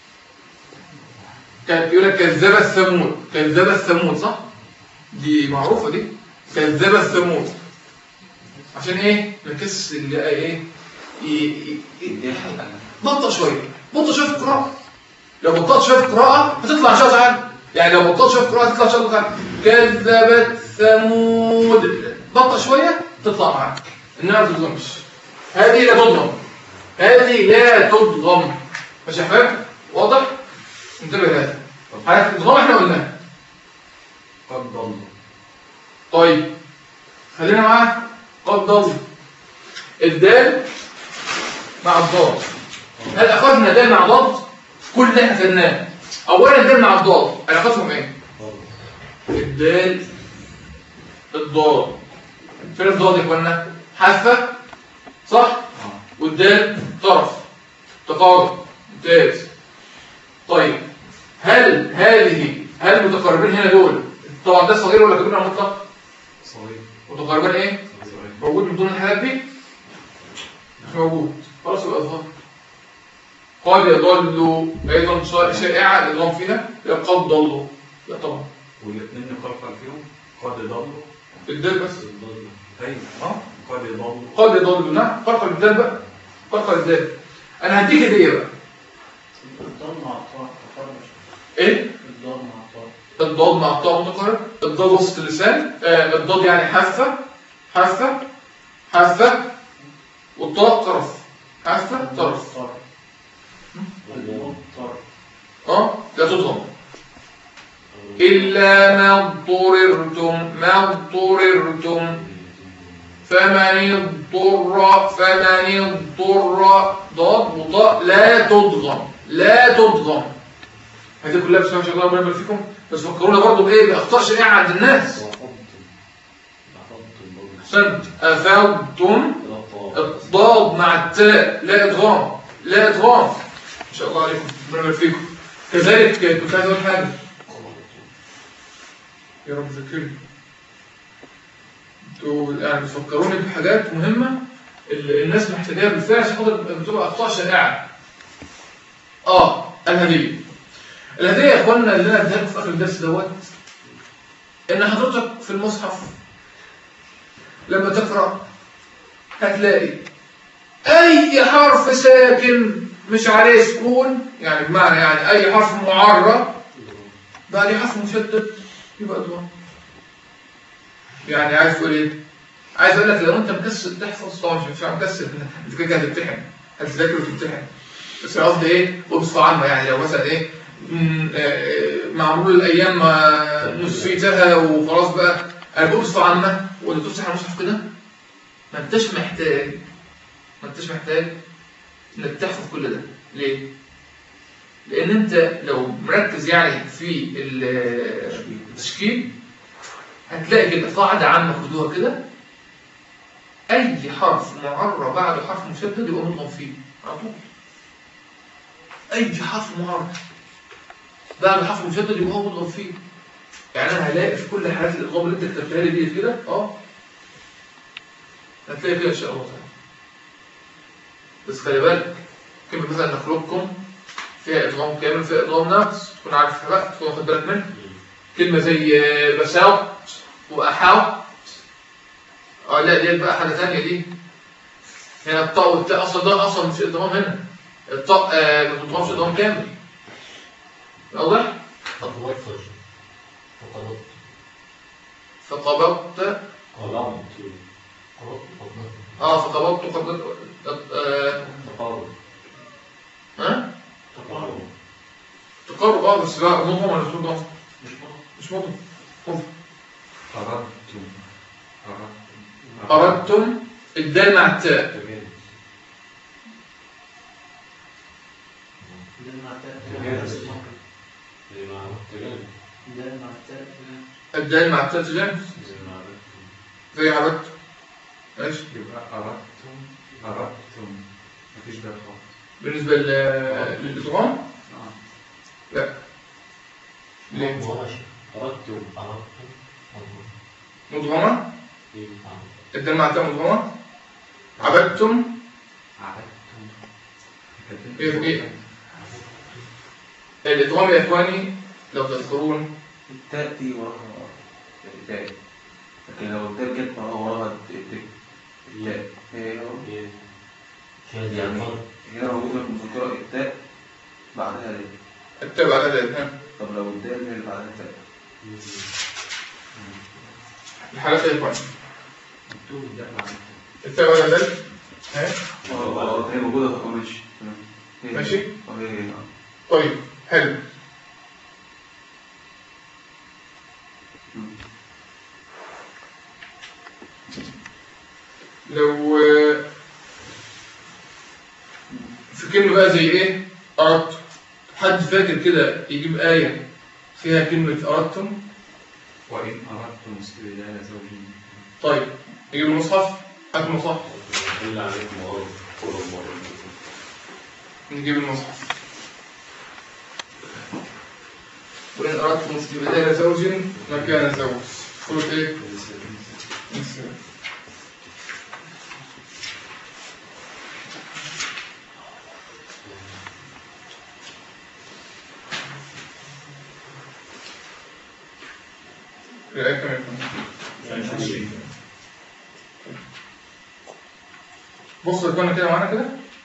S1: كان يقول لك كذب الثمود كذب الثمود صح؟ دي معروفة دي كذب الثمود عشان ايه نكس اللي ايه ي- ي- ي- بطأ شويه بطأ شويه في القراءه لو بطأت شويه في القراءه هتطلع ان شاء الله تعالى يعني لو بطأت شويه في القراءه هتطلع ان شاء الله تعالى كذبت ثمود بطأ شويه تطلع معاك انها ما تضغمش هذه لا تضغم هذه لا تضغم ماشي يا حبايب واضح انتبه لهذا حضرتك الضغام احنا قلناها
S3: قد ضل
S1: طيب خلينا معاه قد ضل الدال مع الضاد هل اخذنا دال مع ضاد كل اللي احنا خدناه اولا الدال مع الضاد علاقتهم ايه الدال الضاد فين الضاد يا اخوانا حافه صح والدال طرف تقارب ممتاز طيب هل هذه هل المتقاربين هنا دول طبعا ده صغير ولا كبير ولا مطلق
S2: صغير
S1: متقاربين ايه
S2: صغير
S1: موجود من ضمن الحالات دي مش موجود خلاص يبقى اظهر قد يضل ايضا شا- شائعه الادغام فيها يبقى قد ضلوا لا طبعا
S2: والاثنين نقلقل فيهم قد يضلوا
S1: الدال بس
S2: ايوه اه قد يضلوا
S1: قد يضلوا نعم قلقل الدال بقى قلقل الدال انا هديك هديه بقى
S3: الضاد مع الطاء تقرب
S1: ايه
S3: الضاد مع الطاء
S1: الضاد مع الطاء متقارب الضاد وسط اللسان آه الضاد يعني حافه حافه حافه والطاء طرف حافه طرف
S3: طرف الضاد طرف
S1: اه لا تضغم إلا ما اضطررتم ما اضطررتم فمن اضطر فمن اضطر ضاد وطاء لا تضغم لا تضغم هذه كلها بسم الله ما شاء الله ربنا يبارك فيكم بس فكرونا برضه بايه باخطاء شائعه عند الناس احسنت افوتم الضاد مع التاء لا ادغام لا ادغام ان شاء الله عليكم ربنا يبارك فيكم كذلك كنت عايز اقول حاجه يا رب ذكرني انتوا يعني بتفكروني بحاجات مهمه اللي الناس محتاجاها بالفعل عشان خاطر بتبقى اخطاء شائعه اه الهديه الهديه يا اخوانا اللي انا اديها لكم في اخر الدرس دوت ان حضرتك في المصحف لما تقرا هتلاقي اي حرف ساكن مش عليه سكون يعني بمعنى يعني اي حرف معرب بعد حرف مشدد يبقى ادغام يعني عايز تقول ايه عايز اقول لك لو انت مكسل تحفظ طبعا مش مش مكسل انت كده كده هتمتحن هتذاكر وتمتحن بس أنا قصدي ايه وبصفه عامه يعني لو مثلا ايه م- آه، معمول الايام ما نسيتها وخلاص بقى انا بقول بصفه عامه وانت تفتح المصحف كده ما انتش محتاج ما انتش محتاج انك تحفظ كل ده ليه؟ لان انت لو مركز يعني في التشكيل هتلاقي كده قاعدة عامة خدوها كده أي حرف معرب بعد حرف مشدد يبقى مضغم فيه على طول أي حرف معرب بعد حرف مشدد يبقى هو مضغم فيه يعني أنا هلاقي في كل حالات الإضغام اللي أنت كتبتها لي دي كده أه هتلاقي كده إن شاء الله تعالى بس خلي بالك كلمة مثلا نخلقكم فيها إضغام كامل فيها إضغام ناقص تكون عارفها بقى تكون واخد بالك منها كلمة زي بساوت وأحاوت اه لا دي بقى حاجة تانية دي هنا الطاء والتاء أصلا ده أصلا مش إضغام هنا الطاء آه، ما بتضغمش إضغام كامل واضح؟
S5: فقبضت فقبضت
S1: فقبضت
S5: قلمت قبضت قبضت
S1: اه فقبضت قبضت آه
S5: تقارب
S1: ها؟
S5: تقارب
S1: تقرب اه بس لا مضغم ولا مش مضغم؟
S5: مش قبض
S1: مش مضغم مضغم.
S2: أردتم أردتم
S1: أردتم الدال مع التاء
S2: تمام
S3: ده مع التاء
S2: تجانس
S5: زي ما عملت تجانس
S3: ده مع التاء
S1: الدال مع التاء تجانس
S5: زي ما عملت
S1: زي عبدت ماشي
S2: يبقى أردتم أردتم مفيش ده خالص
S1: بالنسبة لل- للإدغام
S2: آه.
S1: لا ليه؟
S5: ماشي أردت أردت
S1: مضغمة
S5: أردت
S1: الدال مع التاء مضغمة عبدتم
S2: عبدتم
S1: إيه إيه الإدغام يا إخواني لو تذكرون
S4: التاء دي وراها التاء لكن لو التاء جت وراها وراها التاء التاء هي
S5: شاذ
S4: يعني
S5: يعني
S4: هنا موجودة في المذكرة التاء بعدها ليه
S1: التاء بعد ذلك ها؟
S4: طب لو الدال هي اللي بعدها تاء
S1: الحالات يا إخواني
S2: مكتوب ده بعد
S1: التاء بعد ذلك ها؟
S4: اه اه هي موجودة في ماشي تمام. هي-
S1: ماشي.
S4: اه هي هي اه.
S1: طيب حلو لو آه، في كلمة بقى زي ايه؟ أردت حد فاكر كده يجيب آية فيها كلمة أردتم
S2: وإن أردتم استبدال زوج
S1: طيب يجيب المصحف هات المصحف
S5: إلا عليكم وغلط قولوا الله
S1: نجيب المصحف وإن أردتم استبدال زوج مكان زوج سورة إيه؟ النساء. الآية كم يكون؟ بص يا اخوانا كده معانا كده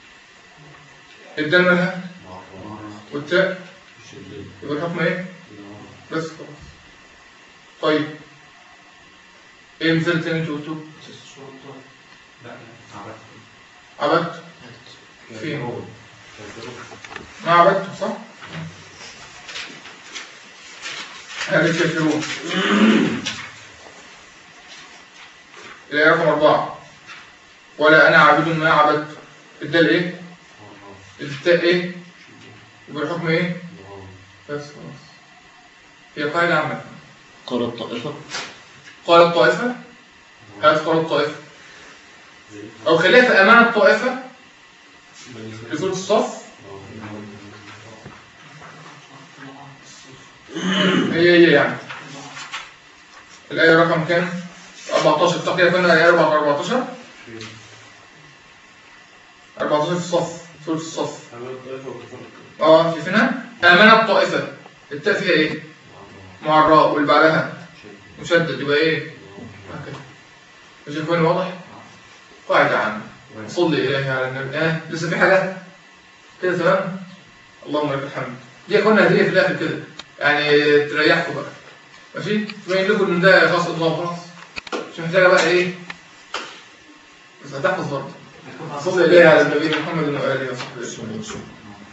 S1: الدال مالها والتاء يبقى الحكم ايه؟ بس خلاص طيب ايه مثال تاني انتوا قلتوه؟
S2: لا عرفت
S1: عبدت فين؟ ما عبدت صح؟ هذا الكافرون الآية رقم أربعة ولا أنا عابد ما عبدت الدال إيه؟ التاء إيه؟ يبقى الحكم إيه؟ بس خلاص هي قاعدة عامة
S3: قال الطائفة
S1: قال الطائفة هات قال الطائفة أو خليها في أمان الطائفة في سورة الصف هي هي يعني الآية رقم كام؟ 14 تقريبا كنا الآية 14 14 في الصف سورة الصف اه شايفينها؟ آمنت الطائفة التاء فيها ايه؟ مع الراء واللي بعدها مشدد يبقى ايه؟ هكذا مش يكون واضح؟ قاعدة عامة صلي إليه على النبي آه لسه في حاجة؟ كده تمام؟ اللهم لك الحمد دي كنا هدية في الآخر كده يعني تريحكم بقى ماشي؟ تبين لكم إن ده خاص الله خلاص مش محتاجة بقى إيه؟ بس هتحفظ برضه صلي إليه على النبي محمد وآله وصحبه وسلم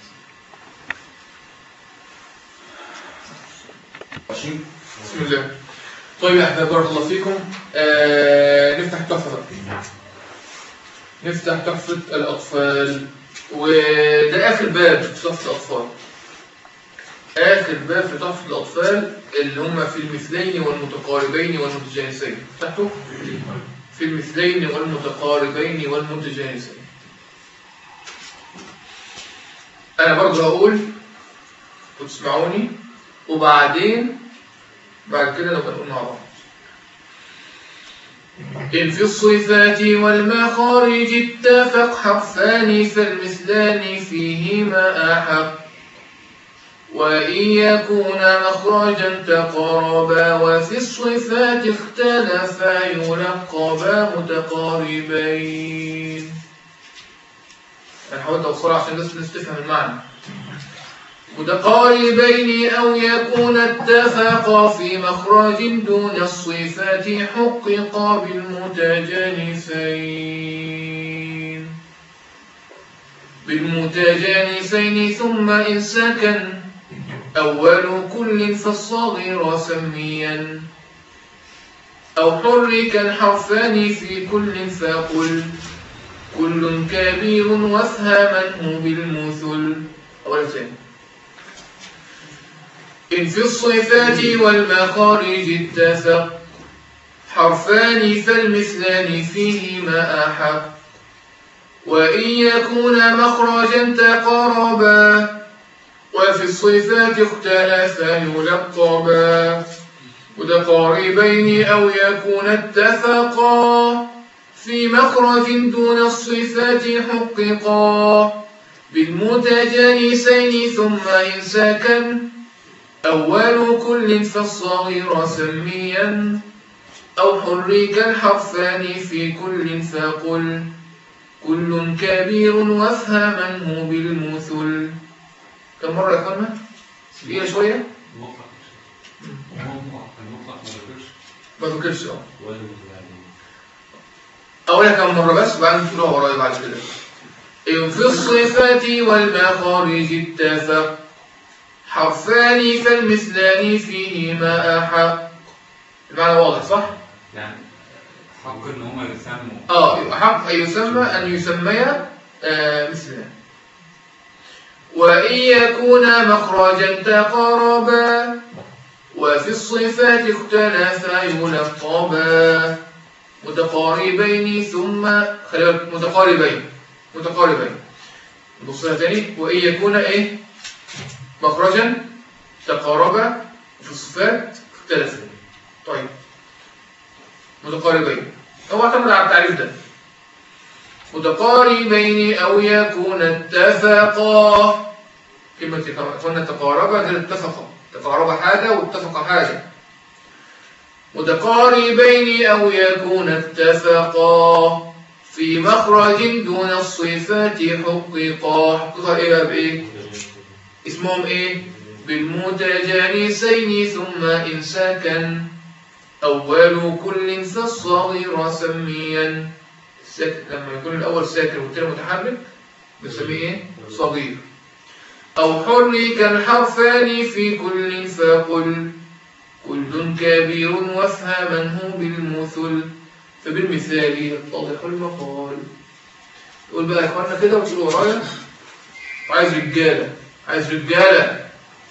S1: ماشي؟ بسم الله طيب يا أحباب بارك الله فيكم آه نفتح تحفة بقى نفتح تحفة الأطفال وده آخر باب في تحفة الأطفال آخر باب في تحفة الأطفال اللي هم في المثلين والمتقاربين والمتجانسين فتحته؟ في المثلين والمتقاربين والمتجانسين أنا برضه هقول وتسمعوني وبعدين بعد كده نبقى نقول مع بعض إن في الصفات والمخارج اتفق حرفان فالمثلان فيهما أحق وإن يكون مخرجا تقاربا وفي الصفات اختلفا يلقبا متقاربين أنا حاولت أوصلها عشان بس الناس تفهم المعنى متقاربين أو يكون اتفقا في مخرج دون الصفات حققا بالمتجانسين بالمتجانسين ثم إن سكن أول كل فالصغير سميا أو حرك الحرفان في كل فقل كل كبير وافهمنه بالمثل أولا ثاني إن في الصفات والمخارج اتفق حرفان فالمثلان فيهما أحق وإن يكون مخرجا تقاربا وفي الصفات اختلفا يلقبا متقاربين أو يكون اتفقا في مخرج دون الصفات حققا بالمتجانسين ثم إن سكن أول كل فالصغير سميا أو حرك الحرفان في كل فقل كل كبير وافهمنه بالمثل كم مرة يا اخوانا؟ دقيقة شوية؟
S2: المطلق المطلق المطلق ما ذكرش
S1: ما فكرش اه أقولها كم مرة بس وبعدين تقولها ورايا بعد كده إن في الصفات والمخارج اتفق حرفان فالمثلان فيهما أحق المعنى واضح صح؟
S2: يعني حق ان هم يسموا
S1: اه يبقى حق أن يسمى أن يسمي آه مثلان وإن يكون مخرجا تقاربا وفي الصفات اختلفا يلقبا متقاربين ثم خلي بالك متقاربين متقاربين نبص لها تاني وإن يكون إيه مخرجا تقاربا وفي الصفات اختلفا طيب متقاربين هو اعتمد على التعريف ده متقاربين أو يكون اتفقا كلمة قلنا تقاربا غير اتفقا تقارب حاجة واتفق حاجة متقاربين أو يكون اتفقا في مخرج دون الصفات حققا حققا إيه بقى بإيه؟ اسمهم إيه؟ بالمتجانسين ثم إن سكن أول كل فالصغير سميا الساكن لما يكون الأول ساكن والتاني متحرك بنسميه إيه؟ صغير أو حرك الحرفان في كل فقل كل كبير وافهمنه بالمثل فبالمثال يتضح المقال تقول بقى يا اخوانا كده وتقول ورايا وعايز رجاله عايز رجاله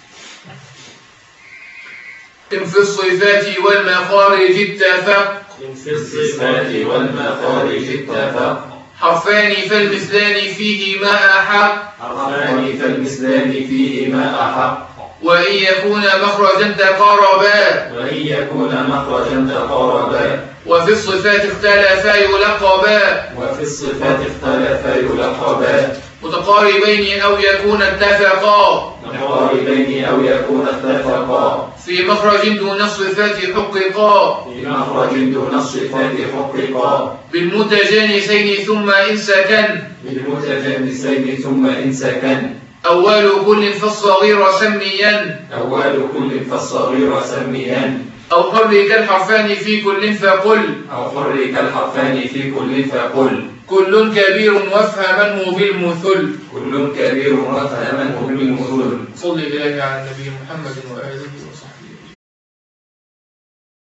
S1: إن في الصفات والمخارج اتفق
S3: في الصفات والمخارج اتفق
S1: حرفان فالمثلان فيهما أحق
S3: حرفان فالمثلان فيهما أحق
S1: وإن يكون مخرجا تقاربا
S3: وإن يكون مخرجا تقاربا
S1: وفي الصفات اختلفا يلقبا
S3: وفي الصفات اختلفا يلقبا
S1: متقاربين أو يكون اتفقا
S3: متقاربين أو يكون اتفقا
S1: في مخرج دون الصفات حققا
S3: في مخرج دون الصفات حققا
S1: بالمتجانسين ثم إن سكن
S3: بالمتجانسين ثم إن سكن
S1: أول كل فالصغير سميا
S3: أول كل فالصغير سميا
S1: أو حرك الحرفان في كل فقل
S3: أو حرك الحرفان في كل فقل
S1: كل كبير وافهمنه بالمثل
S3: كل كبير وفهمه بالمثل
S1: صلي إليه على النبي محمد وآله وصحبه